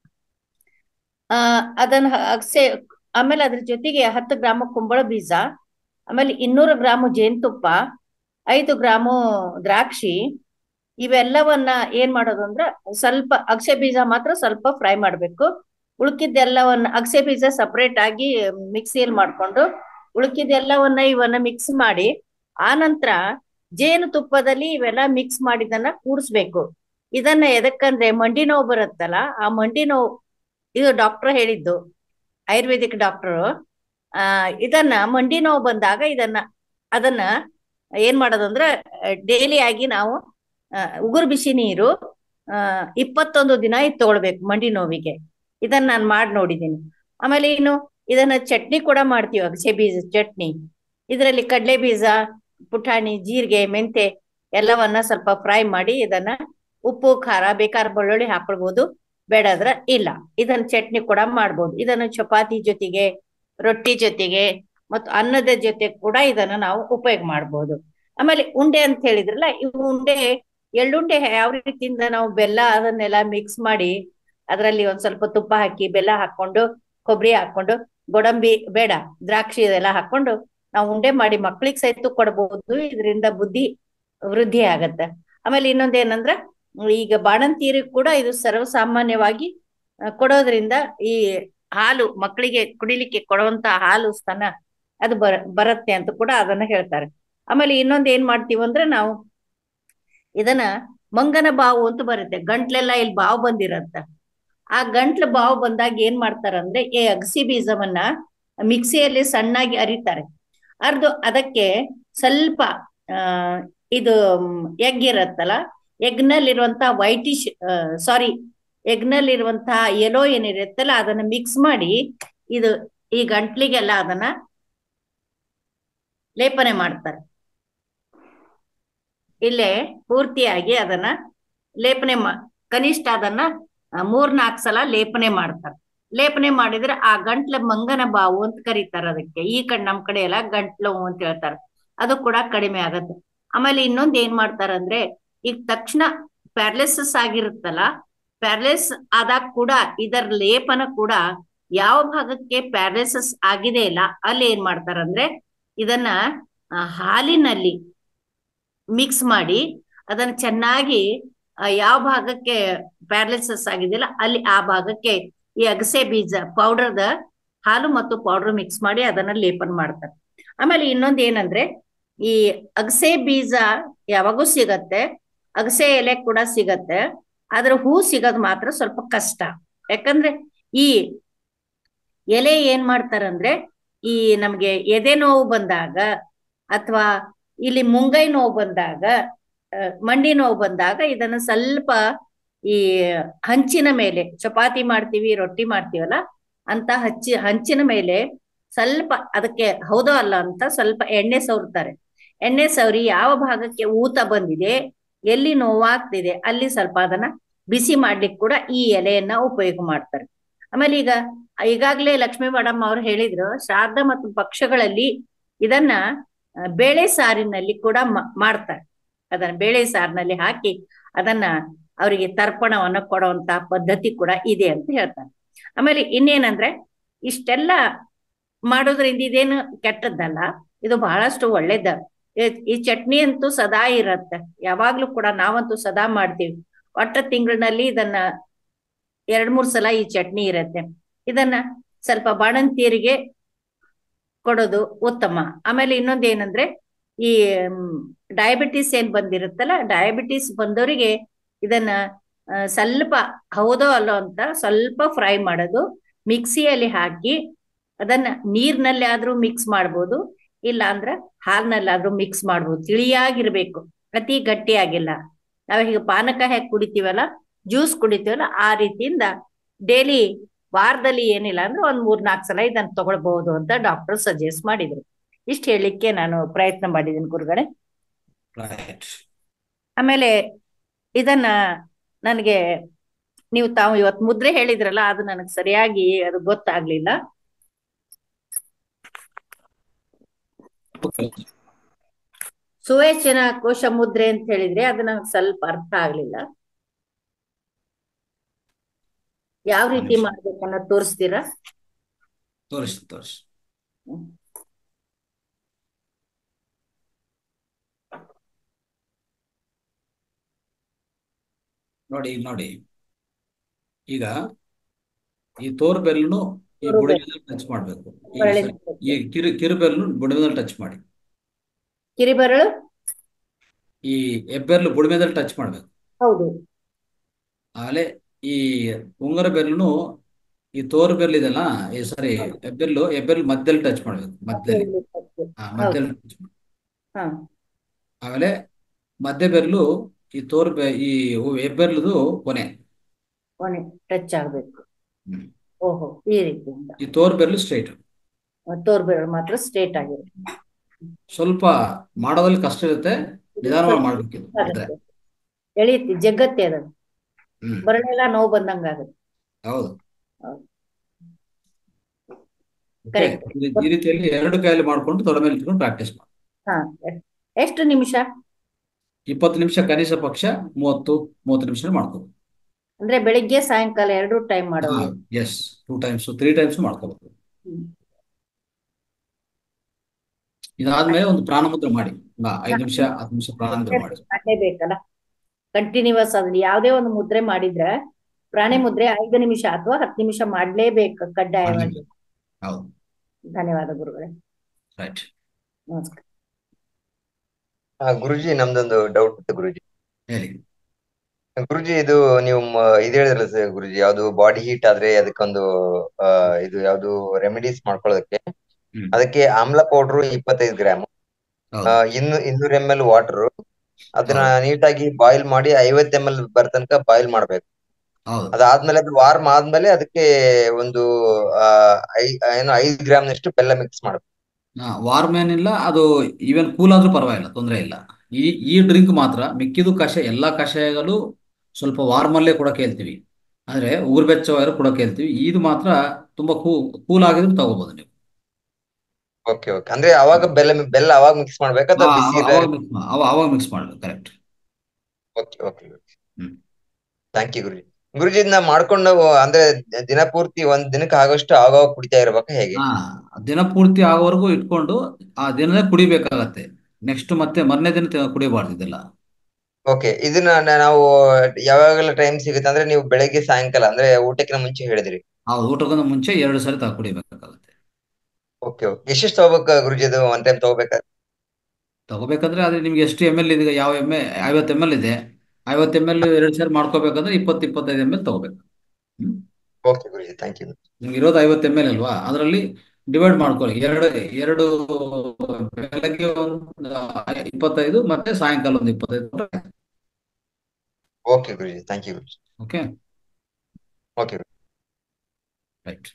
ಆ ಅದನ್ನ ಅಕ್ಷಯ ಆಮೇಲೆ ಅದ್ರ ಜೊತೆಗೆ ಹತ್ತು ಗ್ರಾಮ ಕುಂಬಳ ಬೀಜ ಆಮೇಲೆ ಇನ್ನೂರು ಗ್ರಾಮು ಜೇನುತುಪ್ಪ ಐದು ಗ್ರಾಮು ದ್ರಾಕ್ಷಿ ಇವೆಲ್ಲವನ್ನ ಏನ್ ಮಾಡೋದು ಅಂದ್ರೆ ಸ್ವಲ್ಪ ಅಕ್ಷಯ ಬೀಜ ಮಾತ್ರ ಸ್ವಲ್ಪ ಫ್ರೈ ಮಾಡ್ಬೇಕು ಉಳ್ಕಿದ್ದೆಲ್ಲವನ್ನ ಅಕ್ಷಯ ಬೀಜ ಸಪರೇಟ್ ಆಗಿ ಮಿಕ್ಸಿಯಲ್ಲಿ ಮಾಡ್ಕೊಂಡು ಉಳ್ಕಿದ್ದೆಲ್ಲವನ್ನ ಇವನ್ನ ಮಿಕ್ಸ್ ಮಾಡಿ ಆ ನಂತರ ಜೇನು ತುಪ್ಪದಲ್ಲಿ ಇವೆಲ್ಲ ಮಿಕ್ಸ್ ಮಾಡಿದನ್ನ ಕೂಡಿಸ್ಬೇಕು ಇದನ್ನ ಎದಕ್ಕಂದ್ರೆ ಮಂಡಿ ನೋವು ಬರುತ್ತಲ್ಲ ಆ ಮಂಡಿ ನೋವು ಇದು ಡಾಕ್ಟರ್ ಹೇಳಿದ್ದು ಆಯುರ್ವೇದಿಕ್ ಡಾಕ್ಟರ್ ಆ ಇದನ್ನ ಮಂಡಿ ನೋವು ಬಂದಾಗ ಇದನ್ನ ಅದನ್ನ ಏನ್ ಮಾಡೋದಂದ್ರೆ ಡೈಲಿ ಆಗಿ ನಾವು ಆ, ಉಗುರು ಬಿಸಿ ನೀರು ಆ ಇಪ್ಪತ್ತೊಂದು ದಿನ ಇದು ತಗೊಳ್ಬೇಕು ಮಂಡಿ ನೋವಿಗೆ ಇದನ್ನ ನಾನು ಮಾಡಿ ನೋಡಿದ್ದೀನಿ ಆಮೇಲೆ ಇನ್ನು ಇದನ್ನ ಚಟ್ನಿ ಕೂಡ ಮಾಡ್ತೀವಿ ಅಗಸೆ ಬೀಜ ಚಟ್ನಿ ಇದರಲ್ಲಿ ಕಡಲೆ ಬೀಜ ಪುಟಾಣಿ ಜೀರಿಗೆ ಮೆಂತೆ ಎಲ್ಲವನ್ನ ಸ್ವಲ್ಪ ಫ್ರೈ ಮಾಡಿ ಇದನ್ನ ಉಪ್ಪು ಖಾರ ಬೇಕಾದ್ರೆ ಬೆಳ್ಳುಳ್ಳಿ ಹಾಕೊಳ್ಬಹುದು ಬೇಡಾದ್ರ ಇಲ್ಲ ಇದನ್ನ ಚಟ್ನಿ ಕೂಡ ಮಾಡ್ಬೋದು ಇದನ್ನ ಚಪಾತಿ ಜೊತೆಗೆ ರೊಟ್ಟಿ ಜೊತೆಗೆ ಮತ್ತು ಅನ್ನದ ಜೊತೆ ಕೂಡ ಇದನ್ನ ನಾವು ಉಪಯೋಗ ಮಾಡ್ಬೋದು ಆಮೇಲೆ ಉಂಡೆ ಅಂತ ಹೇಳಿದ್ರಲ್ಲ ಇವು ಉಂಡೆ ಎಳ್ಳುಂಡೆ ಯಾವ ರೀತಿಯಿಂದ ನಾವು ಬೆಲ್ಲ ಅದನ್ನೆಲ್ಲ ಮಿಕ್ಸ್ ಮಾಡಿ ಅದರಲ್ಲಿ ಒಂದ್ ಸ್ವಲ್ಪ ತುಪ್ಪ ಹಾಕಿ ಬೆಲ್ಲ ಹಾಕೊಂಡು ಕೊಬ್ಬರಿ ಹಾಕೊಂಡು ಗೋಡಂಬಿ ಬೇಡ ದ್ರಾಕ್ಷಿ ಇದೆಲ್ಲ ಹಾಕೊಂಡು ನಾವು ಉಂಡೆ ಮಾಡಿ ಮಕ್ಳಿಗೆ ಸಹಿತ ಕೊಡಬಹುದು ಇದರಿಂದ ಬುದ್ಧಿ ವೃದ್ಧಿ ಆಗತ್ತೆ ಆಮೇಲೆ ಇನ್ನೊಂದ್ ಏನಂದ್ರ ಈಗ ಬಾಣಂತಿಯರಿಗೆ ಕೂಡ ಇದು ಸರ್ವಸಾಮಾನ್ಯವಾಗಿ ಆ, ಕೊಡೋದ್ರಿಂದ ಈ ಹಾಲು ಮಕ್ಕಳಿಗೆ ಕುಡಿಲಿಕ್ಕೆ ಕೊಡುವಂತ ಹಾಲು ಸ್ತನ ಅದು ಬರ ಬರತ್ತೆ ಅಂತ ಕೂಡ ಅದನ್ನ ಹೇಳ್ತಾರೆ ಆಮೇಲೆ ಇನ್ನೊಂದ್ ಏನ್ ಮಾಡ್ತೀವಿ ಅಂದ್ರೆ ನಾವು ಇದನ್ನ ಮಂಗನ ಬಾವು ಅಂತ ಬರುತ್ತೆ ಗಂಟ್ಲೆಲ್ಲ ಇಲ್ಲಿ ಬಾವು ಬಂದಿರತ್ತ ಆ ಗಂಟ್ಲು ಬಾವು ಬಂದಾಗ ಏನ್ ಮಾಡ್ತಾರಂದ್ರೆ ಈ ಅಗಸಿ ಬೀಜವನ್ನ ಮಿಕ್ಸಿಯಲ್ಲಿ ಸಣ್ಣಾಗಿ ಅರಿತಾರೆ ಅರ್ದು ಅದಕ್ಕೆ ಸ್ವಲ್ಪ ಆ ಇದು ಎಗ್ ಇರತ್ತಲ್ಲ ಎಗ್ ನಲ್ಲಿರುವಂತ ವೈಟಿಶ್ ಸಾರಿ ಎಗ್ ನಲ್ಲಿರುವಂತಹ ಎಲೋ ಏನಿರುತ್ತಲ್ಲ ಅದನ್ನ ಮಿಕ್ಸ್ ಮಾಡಿ ಇದು ಈ ಗಂಟ್ಲಿಗೆಲ್ಲ ಅದನ್ನ ಲೇಪನೆ ಮಾಡ್ತಾರೆ ಇಲ್ಲೇ ಪೂರ್ತಿಯಾಗಿ ಅದನ್ನ ಲೇಪನೆ ಮಾ ಕನಿಷ್ಠ ಅದನ್ನ ಆ, ಮೂರ್ನಾಲ್ಕು ಸಲ ಲೇಪನೆ ಮಾಡ್ತಾರೆ ಲೇಪನೆ ಮಾಡಿದ್ರೆ ಆ ಗಂಟ್ಲ ಮಂಗನ ಬಾವು ಅಂತ ಕರೀತಾರೆ ಅದಕ್ಕೆ ಈ ಕಡೆ ನಮ್ ಕಡೆ ಎಲ್ಲ ಗಂಟ್ಲು ಅಂತ ಹೇಳ್ತಾರೆ ಅದು ಕೂಡ ಕಡಿಮೆ ಆಗತ್ತೆ ಆಮೇಲೆ ಇನ್ನೊಂದ್ ಏನ್ ಮಾಡ್ತಾರಂದ್ರೆ ಈಗ ತಕ್ಷಣ ಪ್ಯಾರಲಿಸಿಸ್ ಆಗಿರುತ್ತಲ್ಲ ಪ್ಯಾರಲಿಸ್ ಆದಾಗ ಕೂಡ ಇದರ ಲೇಪನ ಕೂಡ ಯಾವ ಭಾಗಕ್ಕೆ ಪ್ಯಾರಲಿಸಿಸ್ ಆಗಿದೆ ಇಲ್ಲ ಅಲ್ಲಿ ಏನ್ ಮಾಡ್ತಾರಂದ್ರೆ ಇದನ್ನ ಆ, ಹಾಲಿನಲ್ಲಿ ಮಿಕ್ಸ್ ಮಾಡಿ ಅದನ್ನ ಚೆನ್ನಾಗಿ ಆ, ಯಾವ ಭಾಗಕ್ಕೆ ಪ್ಯಾರಲಿಸಿಸ್ ಆಗಿದೆಯಲ್ಲ ಅಲ್ಲಿ ಆ ಭಾಗಕ್ಕೆ ಈ ಅಗಸೆ ಬೀಜ ಪೌಡರ್ದ ಹಾಲು ಮತ್ತು ಪೌಡರ್ ಮಿಕ್ಸ್ ಮಾಡಿ ಅದನ್ನ ಲೇಪನ ಮಾಡ್ತಾರೆ ಆಮೇಲೆ ಇನ್ನೊಂದ್ ಏನಂದ್ರೆ ಈ ಅಗಸೆ ಬೀಜ ಯಾವಾಗೂ ಸಿಗತ್ತೆ ಅಗಸೆ ಎಲೆ ಕೂಡ ಸಿಗತ್ತೆ ಆದ್ರೆ ಹೂ ಸಿಗೋದು ಮಾತ್ರ ಸ್ವಲ್ಪ ಕಷ್ಟ ಯಾಕಂದ್ರೆ ಈ ಎಲೆ ಏನ್ ಮಾಡ್ತಾರಂದ್ರೆ ಈ ನಮ್ಗೆ ಎದೆ ನೋವು ಬಂದಾಗ ಅಥವಾ ಇಲ್ಲಿ ಮುಂಗೈ ನೋವು ಬಂದಾಗ ಆ, ಮಂಡಿ ನೋವು ಬಂದಾಗ ಇದನ್ನ ಸ್ವಲ್ಪ ಈ ಹಂಚಿನ ಮೇಲೆ ಚಪಾತಿ ಮಾಡ್ತೀವಿ ರೊಟ್ಟಿ ಮಾಡ್ತೀವಲ್ಲ ಅಂತ ಹಚ್ಚಿ ಹಂಚಿನ ಮೇಲೆ ಸ್ವಲ್ಪ ಅದಕ್ಕೆ ಹೌದೋ ಅಲ್ಲ ಅಂತ ಸ್ವಲ್ಪ ಎಣ್ಣೆ ಸವರ್ತಾರೆ ಎಣ್ಣೆ ಸವರಿ ಯಾವ ಭಾಗಕ್ಕೆ ಊತ ಬಂದಿದೆ ಎಲ್ಲಿ ನೋವಾಗ್ತಿದೆ ಅಲ್ಲಿ ಸ್ವಲ್ಪ ಅದನ್ನ ಬಿಸಿ ಮಾಡ್ಲಿಕ್ಕೆ ಕೂಡ ಈ ಎಲೆಯನ್ನ ಉಪಯೋಗ ಮಾಡ್ತಾರೆ ಆಮೇಲೆ ಈಗ ಈಗಾಗ್ಲೇ ಲಕ್ಷ್ಮೀ ಮೇಡಮ್ ಅವ್ರು ಹೇಳಿದ್ರು ಶ್ರಾದ್ದ ಮತ್ತು ಪಕ್ಷಗಳಲ್ಲಿ ಇದನ್ನ ಆ, ಬೇಳೆ ಸಾರಿನಲ್ಲಿ ಕೂಡ ಮ- ಮಾಡ್ತಾರೆ ಅದನ್ನ ಬೇಳೆ ಸಾರಿನಲ್ಲಿ ಹಾಕಿ ಅದನ್ನ ಅವರಿಗೆ ತರ್ಪಣವನ್ನ ಕೊಡುವಂತ ಪದ್ಧತಿ ಕೂಡ ಇದೆ ಅಂತ ಹೇಳ್ತಾರೆ ಆಮೇಲೆ ಇನ್ನೇನಂದ್ರೆ ಇಷ್ಟೆಲ್ಲ ಮಾಡೋದ್ರಿಂದ ಇದೇನು ಕೆಟ್ಟದ್ದಲ್ಲ ಇದು ಬಹಳಷ್ಟು ಒಳ್ಳೇದ ಈ- ಈ ಚಟ್ನಿ ಅಂತೂ ಸದಾ ಇರತ್ತೆ ಯಾವಾಗ್ಲೂ ಕೂಡ ನಾವಂತೂ ಸದಾ ಮಾಡ್ತೀವಿ ಒಟ್ಟ ತಿಂಗಳಿನಲ್ಲಿ ಇದನ್ನ ಎರಡ್ ಮೂರ್ ಸಲ ಈ ಚಟ್ನಿ ಇರತ್ತೆ ಇದನ್ನ ಸ್ವಲ್ಪ ಬಾಣಂತಿಯರಿಗೆ ಕೊಡೋದು ಉತ್ತಮ ಆಮೇಲೆ ಇನ್ನೊಂದ್ ಏನಂದ್ರೆ ಈ ಡಯಾಬಿಟಿಸ್ ಏನ್ ಬಂದಿರುತ್ತಲ್ಲ ಡಯಾಬಿಟಿಸ್ ಬಂದವರಿಗೆ ಇದನ್ನ ಆ, ಸ್ವಲ್ಪ ಹೌದೋ ಅಲ್ಲೋ ಅಂತ ಸ್ವಲ್ಪ ಫ್ರೈ ಮಾಡೋದು ಮಿಕ್ಸಿಯಲ್ಲಿ ಹಾಕಿ ಅದನ್ನ ನೀರ್ನಲ್ಲಿ ಆದ್ರೂ ಮಿಕ್ಸ್ ಮಾಡ್ಬೋದು ಇಲ್ಲ ಅಂದ್ರ ಹಾಲ್ನಲ್ಲಾದ್ರೂ ಮಿಕ್ಸ್ ಮಾಡ್ಬೋದು ತಿಳಿಯಾಗಿರ್ಬೇಕು ಅತಿ ಗಟ್ಟಿಯಾಗಿಲ್ಲ ನಾವ್ ಈಗ ಪಾನಕ ಹೇಗೆ ಕುಡಿತೀವಲ್ಲ ಜ್ಯೂಸ್ ಕುಡಿತೀವಲ್ಲ ಆ ರೀತಿಯಿಂದ ಡೈಲಿ ವಾರದಲ್ಲಿ ಏನಿಲ್ಲ ಅಂದ್ರೆ ಒಂದ್ ಮೂರ್ ನಾಲ್ಕು ಸಲ ಇದನ್ನ ತಗೊಳ್ಬಹುದು ಅಂತ ಡಾಕ್ಟರ್ ಸಜೆಸ್ಟ್ ಮಾಡಿದ್ರು ಇಷ್ಟ ಹೇಳಲಿಕ್ಕೆ ನಾನು ಪ್ರಯತ್ನ ಮಾಡಿದ್ದೀನಿ ಗುರುಗಳೇ ರೈಟ್ ಆಮೇಲೆ ಇದನ್ನ ನನಗೆ ನೀವು ತಾವು ಇವತ್ತು ಮುದ್ರೆ ಹೇಳಿದ್ರಲ್ಲ ಅದು ನನಗೆ ಸರಿಯಾಗಿ ಅದು ಗೊತ್ತಾಗ್ಲಿಲ್ಲ ಸುವೇಚನ ಕೋಶ ಮುದ್ರೆ ಅಂತ ಹೇಳಿದ್ರೆ ಅದು ನಂಗೆ ಸ್ವಲ್ಪ ಅರ್ಥ ಆಗ್ಲಿಲ್ಲ ಯಾವ ರೀತಿ ಮಾಡ್ಬೇಕನ್ನ ತೋರಿಸ್ತೀರಾ ತೋರಿಸಿ ತೋರಿಸಿ ನೋಡಿ ಈಗ ನೋಡಿ ಈಗ ಈ ತೋರ್ ಬೆಲ್ಲನು ಈ ತೋರು ಬುಡ ಬೆಲ್ಲ. ಮೇಲೆ ಟಚ್ ಮಾಡ್ಬೇಕು ಈ ಬೆರಳಿನ ಸರಿ- ಬಗ್ಗೆ. ಈ ಕಿರು ಕಿರು ಬೆಲ್ಲನು ಬುಡಮೇಲೆ ಟಚ್ ಮಾಡಿ ಕಿರಿಬೆರಳು ಈ ಹೆಬ್ಬೆರಳು ಬುಡಮೇದಲ್ಲಿ ಟಚ್ ಮಾಡ್ಬೇಕು ಹೌದು ಆಮೇಲೆ ಈ ಉಂಗುರ ಬೆರಳುನು ಈ ತೋರು ಬೆರಳು ಇದೆಲ್ಲ ಈ ಸಾರಿ ಹೆಬ್ಬೆರಳು ಹೆಬ್ಬೆರಳು ಮಧ್ಯದಲ್ಲಿ ಟಚ್ ಮಾಡ್ಬೇಕು ಮಧ್ಯದಲ್ಲಿ ಹಾ ಮಧ್ಯದಲ್ಲಿ ಟಚ್ ಮಾಡಿ ಹಾ ಆಮೇಲೆ ಮಧ್ಯ ಬೆರಳು ಈ ತೋರು ಬೆ ಈ ಹೆಬ್ಬೆರಳುದು ಕೊನೆ ಕೊನೆ ಟಚ್ ಆಗ್ಬೇಕು ಹ್ಮ್. ಓಹೋ ಈ ರೀತಿಯಿಂದ ಈ ತೋರು ಬೆರಳು ಸ್ಟ್ರೈಟ್ ತೋರ್ ಬೆರಳು ಮಾತ್ರ ಸ್ಟ್ರೇಟ್ ಆಗಿರುತ್ತೆ ಸ್ವಲ್ಪ ಮಾಡೋದ್ರಲ್ಲಿ ಕಷ್ಟ ಇರುತ್ತೆ ನಿಧಾನವಾಗಿ ಮಾಡ್ಬೇಕಿದು ಅಂದ್ರೆ ಆಗುತ್ತೆ. ಎಳೆಯುತ್ತೆ ಜಗ್ಗತ್ತೆ ಅದು ಹ್ಮ್ ಬರಳೆಲ್ಲ ನೋವು ಬಂದಂಗ ಆಗುತ್ತೆ ಹೌದು ಹೌದು. Okay Correct. ಈ ಈ ರೀತಿಯಲ್ಲಿ ಎರಡು ಕೈಯಲ್ಲಿ ಮಾಡ್ಕೊಂಡು ತೊಡೆ ಮೇಲೆ ಇಟ್ಕೊಂಡು ಪ್ರಾಕ್ಟೀಸ್ ಮಾಡಿ ಹಾ ಎಷ್ಟ್- ಎಷ್ಟು ನಿಮಿಷ ಇಪ್ಪತ್ತು ನಿಮಿಷ ಕನಿಷ್ಠ ಪಕ್ಷ ಮೂವತ್ತು ಮೂವತ್ತು ನಿಮಿಷ ಮಾಡ್ಕೋಬೇಕು ಅಂದ್ರೆ ಬೆಳಿಗ್ಗೆ ಸಾಯಂಕಾಲ ಎರಡು ಟೈಮ್ ಮಾಡೋದು yes two times three times ಮಾಡ್ಕೋಬೇಕು ಹ್ಮ್. ಇದಾದ್ಮೇಲೆ ಒಂದು ಪ್ರಾಣಮುದ್ರೆ ಮಾಡಿ ಒಂದು ಐದು ನಿಮಿಷ ಹತ್ತು ನಿಮಿಷ ಪ್ರಾಣಮುದ್ರೆ ಮಾಡಿ ಮಾಡಲೇಬೇಕಲ್ಲ ಕಂಟಿನ್ಯೂಸ್ ಅದ್ರಲ್ಲಿ ಯಾವುದೇ ಒಂದು ಮುದ್ರೆ ಮಾಡಿದ್ರೆ ಪ್ರಾಣಿ ಮುದ್ರೆ ಐದು ನಿಮಿಷ ಅಥವಾ ಹತ್ತು ನಿಮಿಷ ಮಾಡ್ಲೇಬೇಕು ಕಡ್ಡಾಯವಾಗಿ ಮಾಡ್ಲೇಬೇಕು. ಹೌದು ಧನ್ಯವಾದ ಗುರುಗಳೇ ರೈಟ್ ನಮಸ್ಕಾರ ಆ, ಗುರುಜಿ ನಮ್ದೊಂದು ಡೌಟ್ ಇತ್ತು ಗುರುಜಿ ಹೇಳಿ ಗುರುಜಿ ಇದು ನೀವು ಮ- ಇದು ಹೇಳಿದ್ರಲ್ಲ ಸರ್ ಗುರುಜಿ ಯಾವ್ದು ಬಾಡಿ ಹೀಟ್ ಆದ್ರೆ ಅದಕ್ಕೊಂದು ಆ, ಇದು ಯಾವ್ದು ರೆಮಿಡೀಸ್ ಮಾಡ್ಕೊಳ್ಳೋದಕ್ಕೆ ಹ್ಮ್ ಅದಕ್ಕೆ ಆಮ್ಲ ಪೌಡರ್ ಇಪ್ಪತ್ತೈದು ಗ್ರಾಮ್ ಹೌದು ಇನ್ನು ಇನ್ನೂರ ಎಂ ಎಲ್ ವಾಟರ್ ಅದನ್ನ ಹೌದು ನೀಟಾಗಿ ಬಾಯ್ಲ್ ಮಾಡಿ ಐವತ್ ಎಂ ಎಲ್ ಬರ್ತನಕ ಬಾಯ್ಲ್ ಮಾಡ್ಬೇಕು ಹೌದು ಅದಾದ್ಮೇಲೆ ಅದು ವಾರ್ಮ್ ಆದ್ಮೇಲೆ ಅದಕ್ಕೆ ಒಂದು ಆ ಐ ಏನು ಐದು ಗ್ರಾಮ್ ನಷ್ಟು ಬೆಲ್ಲ ಮಿಕ್ಸ್ ಮಾಡ್ಬೇಕು ವಾರ್ಮ್ ಏನಿಲ್ಲ ಅದು ಈವನ್ ಕೂಲ್ ಆದ್ರೂ ಪರವಾಗಿಲ್ಲ ತೊಂದರೆ ಇಲ್ಲ ಈ ಈ ಡ್ರಿಂಕ್ ಮಾತ್ರ ಮಿಕ್ಕಿದು ಕಷಾಯ ಎಲ್ಲಾ ಕಷಾಯಗಳು ಸ್ವಲ್ಪ ವಾರ್ಮ್ ಅಲ್ಲೇ ಕೊಡಕ್ಕೆ ಹೇಳ್ತೀವಿ ಆದ್ರೆ ಉಗುರು ಬೆಚ್ಚವಾಗಿರೋ ಕೊಡಕ್ಕೆ ಹೇಳ್ತೀವಿ ಇದು ಮಾತ್ರ ತುಂಬಾ ಕೂ ಕೂಲ್ ಆಗಿದ್ರು ತಗೋಬಹುದು ನೀವು ಓಕೆ ಓಕೆ ಅಂದ್ರೆ ಅವಾಗ ಬೆಲ್ಲ ಬೆಲ್ಲ ಅವಾಗ ಮಿಕ್ಸ್ ಮಾಡ್ಬೇಕಾ ಆ, ಅಥವಾ ಬಿಸಿ ಅವ- ಅವಾಗ ಮಿಕ್ಸ್ ಅವಾಗ ಮಿಕ್ಸ್ ಮಾಡ್ಬೇಕು correct okay okay hmm thank you Guruji Guruji ಇದನ್ನ ಮಾಡ್ಕೊಂಡು ಅಂದ್ರೆ ದಿನ ಪೂರ್ತಿ ಒಂದ್ ದಿನಕ್ಕೆ ಆಗೋಷ್ಟು ಆಗಾಗ ಕುಡಿತಾ ಇರ್ಬೇಕಾ ಹೇಗೆ ಹಾ ದಿನ ಪೂರ್ತಿ ಆಗೋವರೆಗೂ ಇಟ್ಕೊಂಡು ಆ ದಿನನೇ ಕುಡಿಬೇಕಾಗತ್ತೆ ನೆಕ್ಸ್ಟ್ ಮತ್ತೆ ಮರನೇ ದಿನ ತ- ಕುಡಿಬಾರ್ದು ಇದೆಲ್ಲ ಓಕೆ ಇದನ್ನ ನ- ನಾವು ಯಾವಾಗೆಲ್ಲ ಟೈಮ್ ಸಿಗುತ್ತೆ ಅಂದ್ರೆ ನೀವು ಬೆಳಗ್ಗೆ ಸಾಯಂಕಾಲ ಅಂದ್ರೆ ಊಟಕ್ಕಿಂತ ಮುಂಚೆ ಹೇಳಿದ್ರಿ ಆ ಊಟಕ್ಕಿಂತ ಮುಂಚೆ ಎರಡು ಸರಿ ತ ಕುಡಿಬೇಕಾಗತ್ತೆ ಓಕೆ ಓಕೆ ಎಷ್ಟೆಷ್ಟು ತಗೋಬೇಕು ಗುರುಜಿ ಅದು ಒನ್ ಟೈಮ್ ತಗೋಬೇಕಾ ತಗೋಬೇಕಂದ್ರೆ ಅದೇ ನಿಮ್ಗೆ ಎಷ್ಟು ಎಮ್ ಎಲ್ ಇದೆ ಯಾವ ಎಮ್ ಎಲ್ ಐವತ್ತು ಎಮ್ ಎಲ್ ಇದೆ ಐವತ್ತು ಎಮ್ ಎಲ್ ಎರಡು ಸಾರಿ ಮಾಡ್ಕೋಬೇಕಂದ್ರೆ ಇಪ್ಪತ್ತು ಇಪ್ಪತ್ತೈದು ಎಮ್ ಎಲ್ ತಗೋಬೇಕು hmm okay Guruji thank you ನಿಮ್ಗೆ ಇರೋದು ಐವತ್ತು ಎಮ್ ಎಲ್ ಅಲ್ವಾ ಅದರಲ್ಲಿ ಡಿವೈಡ್ ಮಾಡ್ಕೊಳ್ಳಿ ಎರಡು ಎರಡು ಬೆಳಗ್ಗೆ ಒಂದು ಇಪ್ಪತ್ತೈದು ಮತ್ತೆ ಸಾಯಂಕಾಲ ಒಂದು ಇಪ್ಪತ್ತೈದು okay Guruji thank you Guruji okay okay right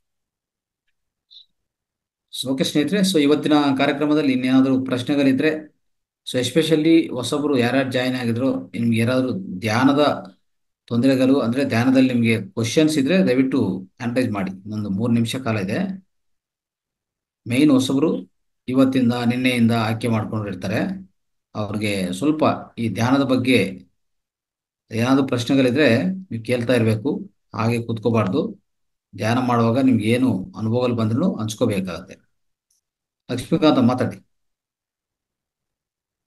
so okay ಸ್ನೇಹಿತರೆ ಸೊ ಇವತ್ತಿನ ಕಾರ್ಯಕ್ರಮದಲ್ಲಿ ಇನ್ನೇನಾದರೂ ಪ್ರಶ್ನೆಗಳಿದ್ರೆ ಸೊ ಎಸ್ಪೆಷಲಿ ಹೊಸಬರು ಯಾರ್ಯಾರು ಜಾಯಿನ್ ಆಗಿದ್ರು ನಿಮ್ಗೆ ಯಾರಾದರೂ ಧ್ಯಾನದ ತೊಂದರೆಗಳು ಅಂದ್ರೆ ಧ್ಯಾನದಲ್ಲಿ ನಿಮಗೆ ಕ್ವಶನ್ಸ್ ಇದ್ರೆ ದಯವಿಟ್ಟು ಹ್ಯಾಂಡೈಸ್ ಮಾಡಿ ಒಂದು ಮೂರು ನಿಮಿಷ ಕಾಲ ಇದೆ ಮೇಯ್ನ್ ಹೊಸಬರು ಇವತ್ತಿಂದ ನಿನ್ನೆಯಿಂದ ಆಯ್ಕೆ ಮಾಡ್ಕೊಂಡಿರ್ತಾರೆ ಅವ್ರಿಗೆ ಸ್ವಲ್ಪ ಈ ಧ್ಯಾನದ ಬಗ್ಗೆ ಏನಾದರೂ ಪ್ರಶ್ನೆಗಳಿದ್ರೆ ನೀವು ಕೇಳ್ತಾ ಇರಬೇಕು ಹಾಗೆ ಕೂತ್ಕೋಬಾರ್ದು ಧ್ಯಾನ ಮಾಡುವಾಗ ನಿಮ್ಗೆ ಏನು ಅನುಭವಗಳು ಬಂದ್ರೂ ಹಂಚ್ಕೋಬೇಕಾಗತ್ತೆ ಲಕ್ಷ್ಮೀಕಾಂತ ಮಾತಾಡಿ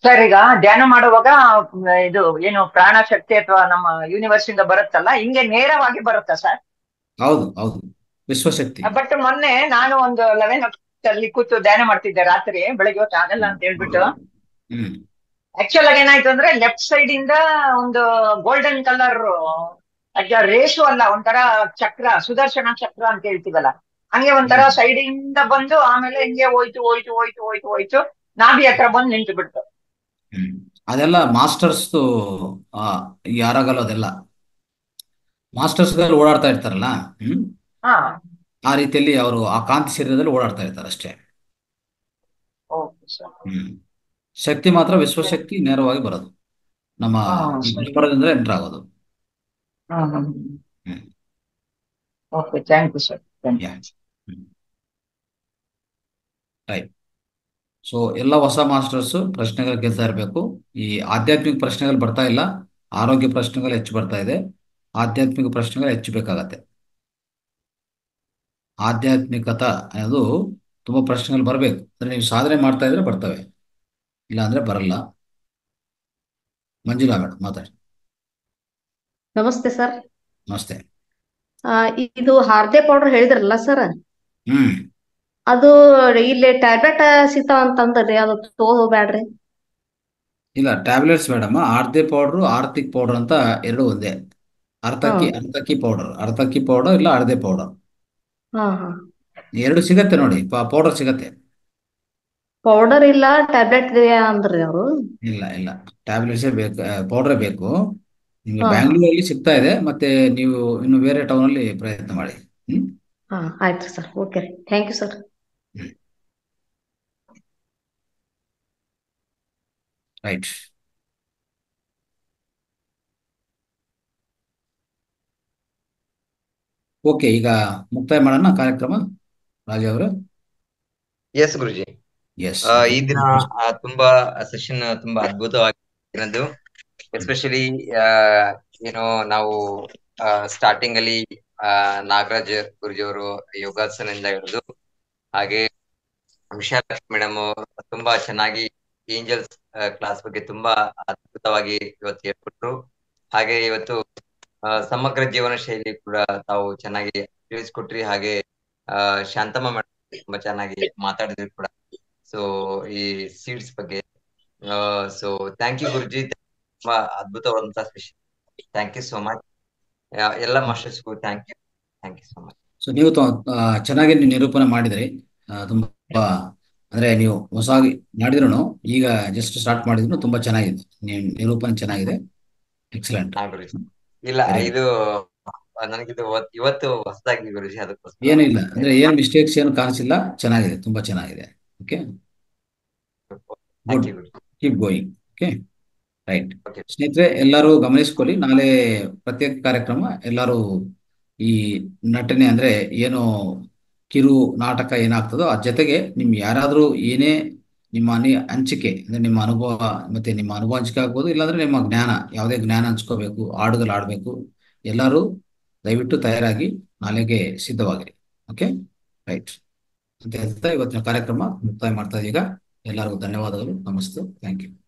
ಸರ್ ಈಗ ಧ್ಯಾನ ಮಾಡುವಾಗ ಮ್, ಇದು ಏನು ಪ್ರಾಣ ಶಕ್ತಿ ಅಥವಾ ನಮ್ಮ ಯೂನಿವರ್ಸ್ ಇಂದ ಬರುತ್ತಲ್ಲ ಹಿಂಗೆ ನೇರವಾಗಿ ಬರುತ್ತಾ ಸರ್ ಹೌದು ಹೌದು ವಿಶ್ವಶಕ್ತಿ ಬಟ್ ಮೊನ್ನೆ ನಾನು ಒಂದು ಲೆವೆನ್ ಅಲ್ಲಿ ಕೂತು ಧ್ಯಾನ ಮಾಡ್ತಿದ್ದೆ ರಾತ್ರಿ ಬೆಳಗ್ಗೆ ಹೊತ್ತು ಆಗಲ್ಲ ಅಂತ ಹೇಳ್ಬಿಟ್ಟು ಹ್ಮ್ ಆಕ್ಚುಲ್ ಆಗಿ ಏನಾಯ್ತು ಅಂದ್ರೆ ಲೆಫ್ಟ್ ಸೈಡ್ ಇಂದ ಒಂದು ಗೋಲ್ಡನ್ ಕಲರ್ ರೇಷು ಅಲ್ಲ ಒಂಥರ ಚಕ್ರ ಸುದರ್ಶನ ಚಕ್ರ ಅಂತ ಹೇಳ್ತೀವಲ್ಲ ಹಂಗೆ ಒಂಥರ ಹ್ಮ್. ಸೈಡ್ ಇಂದ ಬಂದು ಆಮೇಲೆ ಹಿಂಗೆ ಹೋಯ್ತು ಹೋಯ್ತು ಹೋಯ್ತು ಹೋಯ್ತು ಹೋಯ್ತು ನಾಭಿ ಹತ್ರ ಬಂದು ನಿಂತು ಬಿಡ್ತು ಹ್ಮ್ ಅದೆಲ್ಲ ಮಾಸ್ಟರ್ಸ್ ಯಾರಾಗಲ್ಲ ಅದೆಲ್ಲ ಮಾಸ್ಟರ್ಸ್ ಓಡಾಡ್ತಾ ಇರ್ತಾರಲ್ಲ ಹ್ಮ್ ಹಾ ಆ ರೀತಿಯಲ್ಲಿ ಅವರು ಆ ಕಾಂತಿ ಶರೀರದಲ್ಲಿ ಓಡಾಡ್ತಾ ಇರ್ತಾರೆ ಅಷ್ಟೇ ಓಕೆ ಸರ್ ಹ್ಮ್ ಶಕ್ತಿ ಮಾತ್ರ ವಿಶ್ವಶಕ್ತಿ ನೇರವಾಗಿ ಬರೋದು ನಮ್ಮ ಹಾ, ಈ ಸರಿ. ಗುಲ್ಬರ್ಗದಿಂದ ಎಂಟರ್ ಆಗೋದು hmm hmm hmm. Okay thank you sir thank you yeah right so ಎಲ್ಲ ಹೊಸ ಮಾಸ್ಟರ್ಸ್ ಪ್ರಶ್ನೆಗಳು ಗೆಲ್ತಾ ಇರಬೇಕು ಈ ಆಧ್ಯಾತ್ಮಿಕ ಪ್ರಶ್ನೆಗಳು ಬರ್ತಾ ಇಲ್ಲ ಆರೋಗ್ಯ ಪ್ರಶ್ನೆಗಳು ಹೆಚ್ಚು ಬರ್ತಾ ಇದೆ ಆಧ್ಯಾತ್ಮಿಕ ಪ್ರಶ್ನೆಗಳು ಹೆಚ್ಚು ಬೇಕಾಗತ್ತೆ ಆಧ್ಯಾತ್ಮಿಕತ ಅನ್ನೋದು ತುಂಬಾ ಪ್ರಶ್ನೆಗಳು ಬರಬೇಕು ಅಂದ್ರೆ ನೀವು ಸಾಧನೆ ಮಾಡ್ತಾ ಇದ್ರೆ ಬರ್ತವೆ ಇಲ್ಲ ಅಂದ್ರೆ ಬರಲ್ಲ ಮಂಜುಳಾ ಮೇಡಮ್ ಮಾತಾಡಿ ನಮಸ್ತೆ ಸರ್ ನಮಸ್ತೆ ಆ, ಇದು ಹಾರ್ದೆ ಪೌಡರ್ ಹೇಳಿದ್ರಲ್ಲ ಸರ್ ಹ್ಮ್ ಅದು ಇಲ್ಲಿ ಟ್ಯಾಬ್ಲೆಟ್ ಸಿಗ್ತಾವ ಅಂತಂದ್ರಿ ಅದು ತಗೋಬೇಡ್ರಿ ಇಲ್ಲ ಟ್ಯಾಬ್ಲೆಟ್ಸ್ ಮೇಡಮ್ ಆರ್ತಿ ಪೌಡ್ರು ಆರ್ತಿಕ್ ಪೌಡರ್ ಅಂತ ಎರಡು ಒಂದೇ ಅರ್ತಕ್ಕಿ ಹ್ಮ್. ಅರ್ತಕ್ಕಿ ಪೌಡರ್ ಅರ್ತಕ್ಕಿ ಪೌಡರ್ ಇಲ್ಲ ಅರ್ದೆ ಪೌಡರ್ ಹಾ ಹಾ ಎರಡು ಸಿಗತ್ತೆ ನೋಡಿ ಪೌಡರ್ ಸಿಗತ್ತೆ ಪೌಡರ್ ಇಲ್ಲ ಟ್ಯಾಬ್ಲೆಟ್ ಇದೆ ಅಂದ್ರಿ ಅವರು ಇಲ್ಲ ಇಲ್ಲ ಟ್ಯಾಬ್ಲೆಟ್ಸೇ ಬೇಕು ಪೌಡ್ರೇ ಬೇಕು ನಿಮಗೆ ಹಾ. ಬ್ಯಾಂಗ್ಳೂರಲ್ಲಿ ಸಿಗ್ತಾ ಇದೆ ಮತ್ತೆ ನೀವು ಇನ್ನು ಬೇರೆ ಟೌನ್ ಅಲ್ಲಿ ಪ್ರಯತ್ನ ಮಾಡಿ ಹ್ಮ್ ಹಾ ಆಯ್ತು ಸರ್ ಓಕೆ ರೀ thank you sir right okay ಈಗ ಮುಕ್ತಾಯ ಮಾಡೋಣ ಕಾರ್ಯಕ್ರಮ ರಾಜ ಅವರು ಎಸ್ ಗುರುಜಿ ಎಸ್ ಆ, ಈ ದಿನ ಆ, ತುಂಬಾ ಸೆಷನ್ ತುಂಬಾ ಅದ್ಭುತವಾಗಿರೋದು ಎಸ್ಪೆಷಲಿ ಏನು ನಾವು ಸ್ಟಾರ್ಟಿಂಗ್ ಅಲ್ಲಿ ಆ, ನಾಗರಾಜ್ ಗುರುಜಿ ಅವರು ಯೋಗಾಸನದಿಂದ ಹಿಡಿದು ಹಾಗೆ ವಿಶಾಲಕ್ಷ್ಮಿ ಮೇಡಮ್ ತುಂಬಾ ಚೆನ್ನಾಗಿ ಏಂಜಲ್ಸ್ ಕ್ಲಾಸ್ ಬಗ್ಗೆ ತುಂಬಾ ಅದ್ಭುತವಾಗಿ ಇವತ್ತು ಹೇಳ್ಕೊಟ್ರು ಹಾಗೆ ಇವತ್ತು ಆ, ಸಮಗ್ರ ಜೀವನ ಶೈಲಿ ಕೂಡ ತಾವು ಚೆನ್ನಾಗಿ ತಿಳಿಸ್ಕೊಟ್ರಿ ಹಾಗೆ ಆ, ಶಾಂತಮ್ಮ ಮೇಡಮ್ ತುಂಬಾ ಚೆನ್ನಾಗಿ ಮಾತಾಡಿದ್ರು ಕೂಡ ಸೊ ಈ ಸೀಡ್ಸ್ ಬಗ್ಗೆ ಸೊ ಥ್ಯಾಂಕ್ ಯು ಗುರುಜಿ ತುಂಬಾ ಅದ್ಭುತವಾದಂತಹ session thank you so much ಎಲ್ಲ ಮಾಸ್ಟರ್ಸ್ಗೂ thank you thank you so much so ನೀವು ತ- ಆ, ಚೆನ್ನಾಗಿ ನೀವು ನಿರೂಪಣೆ ಮಾಡಿದ್ರಿ ಆ, ತುಂಬಾ ಅಂದ್ರೆ ನೀವು ಹೊಸಾಗಿ ಮಾಡಿದ್ರು ಈಗ ಜಸ್ಟ್ ಸ್ಟಾರ್ಟ್ ಮಾಡಿದ್ರು ತುಂಬಾ ಚೆನ್ನಾಗಿದೆ ನೀವು ನಿರೂಪಣೆ ಚೆನ್ನಾಗಿದೆ ಎಕ್ಸಲೆಂಟ್ ಹಾ ಗುರುಜಿ ಇಲ್ಲ Very good. ಇದು ನನಗಿದು ಇವತ್- ಇವತ್ತು ಹೊಸದಾಗಿ ಗುರುಜಿ ಅದಕ್ಕೋಸ್ಕರ ಏನೂ ಇಲ್ಲ ಅಂದ್ರೆ ಏನು ಮಿಸ್ಟೇಕ್ಸ್ ಏನು ಕಾಣಿಸಿಲ್ಲ ಚೆನ್ನಾಗಿದೆ ತುಂಬಾ ಚೆನ್ನಾಗಿದೆ okay thank you Guruji keep going okay right Okay. ಸ್ನೇಹಿತರೆ ಎಲ್ಲರೂ ಗಮನಿಸ್ಕೊಳ್ಳಿ ನಾಳೆ ಪ್ರತ್ಯೇಕ ಕಾರ್ಯಕ್ರಮ ಎಲ್ಲರೂ ಈ ನಟನೆ ಅಂದ್ರೆ ಏನು ಕಿರು ನಾಟಕ ಏನಾಗ್ತದೋ ಅದ್ರ ಜೊತೆಗೆ ನಿಮ್ ಯಾರಾದ್ರೂ ಏನೇ ನಿಮ್ಮ ಅನಿ ಹಂಚಿಕೆ ಅಂದ್ರೆ ನಿಮ್ಮ ಅನುಭವ ಮತ್ತೆ ನಿಮ್ಮ ಅನುಭವ ಹಂಚಿಕೆ ಆಗ್ಬೋದು ಇಲ್ಲಾಂದ್ರೆ ನಿಮ್ಮ ಜ್ಞಾನ ಯಾವುದೇ ಜ್ಞಾನ ಹಂಚ್ಕೋಬೇಕು ಹಾಡುಗಳು ಆಡ್ಬೇಕು ಎಲ್ಲರೂ ದಯವಿಟ್ಟು ತಯಾರಾಗಿ ನಾಳೆಗೆ ಸಿದ್ಧವಾಗಿರಿ ಓಕೆ ರೈಟ್ ಅಂತ ಹೇಳ್ತಾ ಇವತ್ತಿನ ಕಾರ್ಯಕ್ರಮ ಮುಕ್ತಾಯ ಮಾಡ್ತಾ ಇದೀಗ ಎಲ್ಲರಿಗೂ ಧನ್ಯವಾದಗಳು ನಮಸ್ತೆ ಥ್ಯಾಂಕ್ ಯು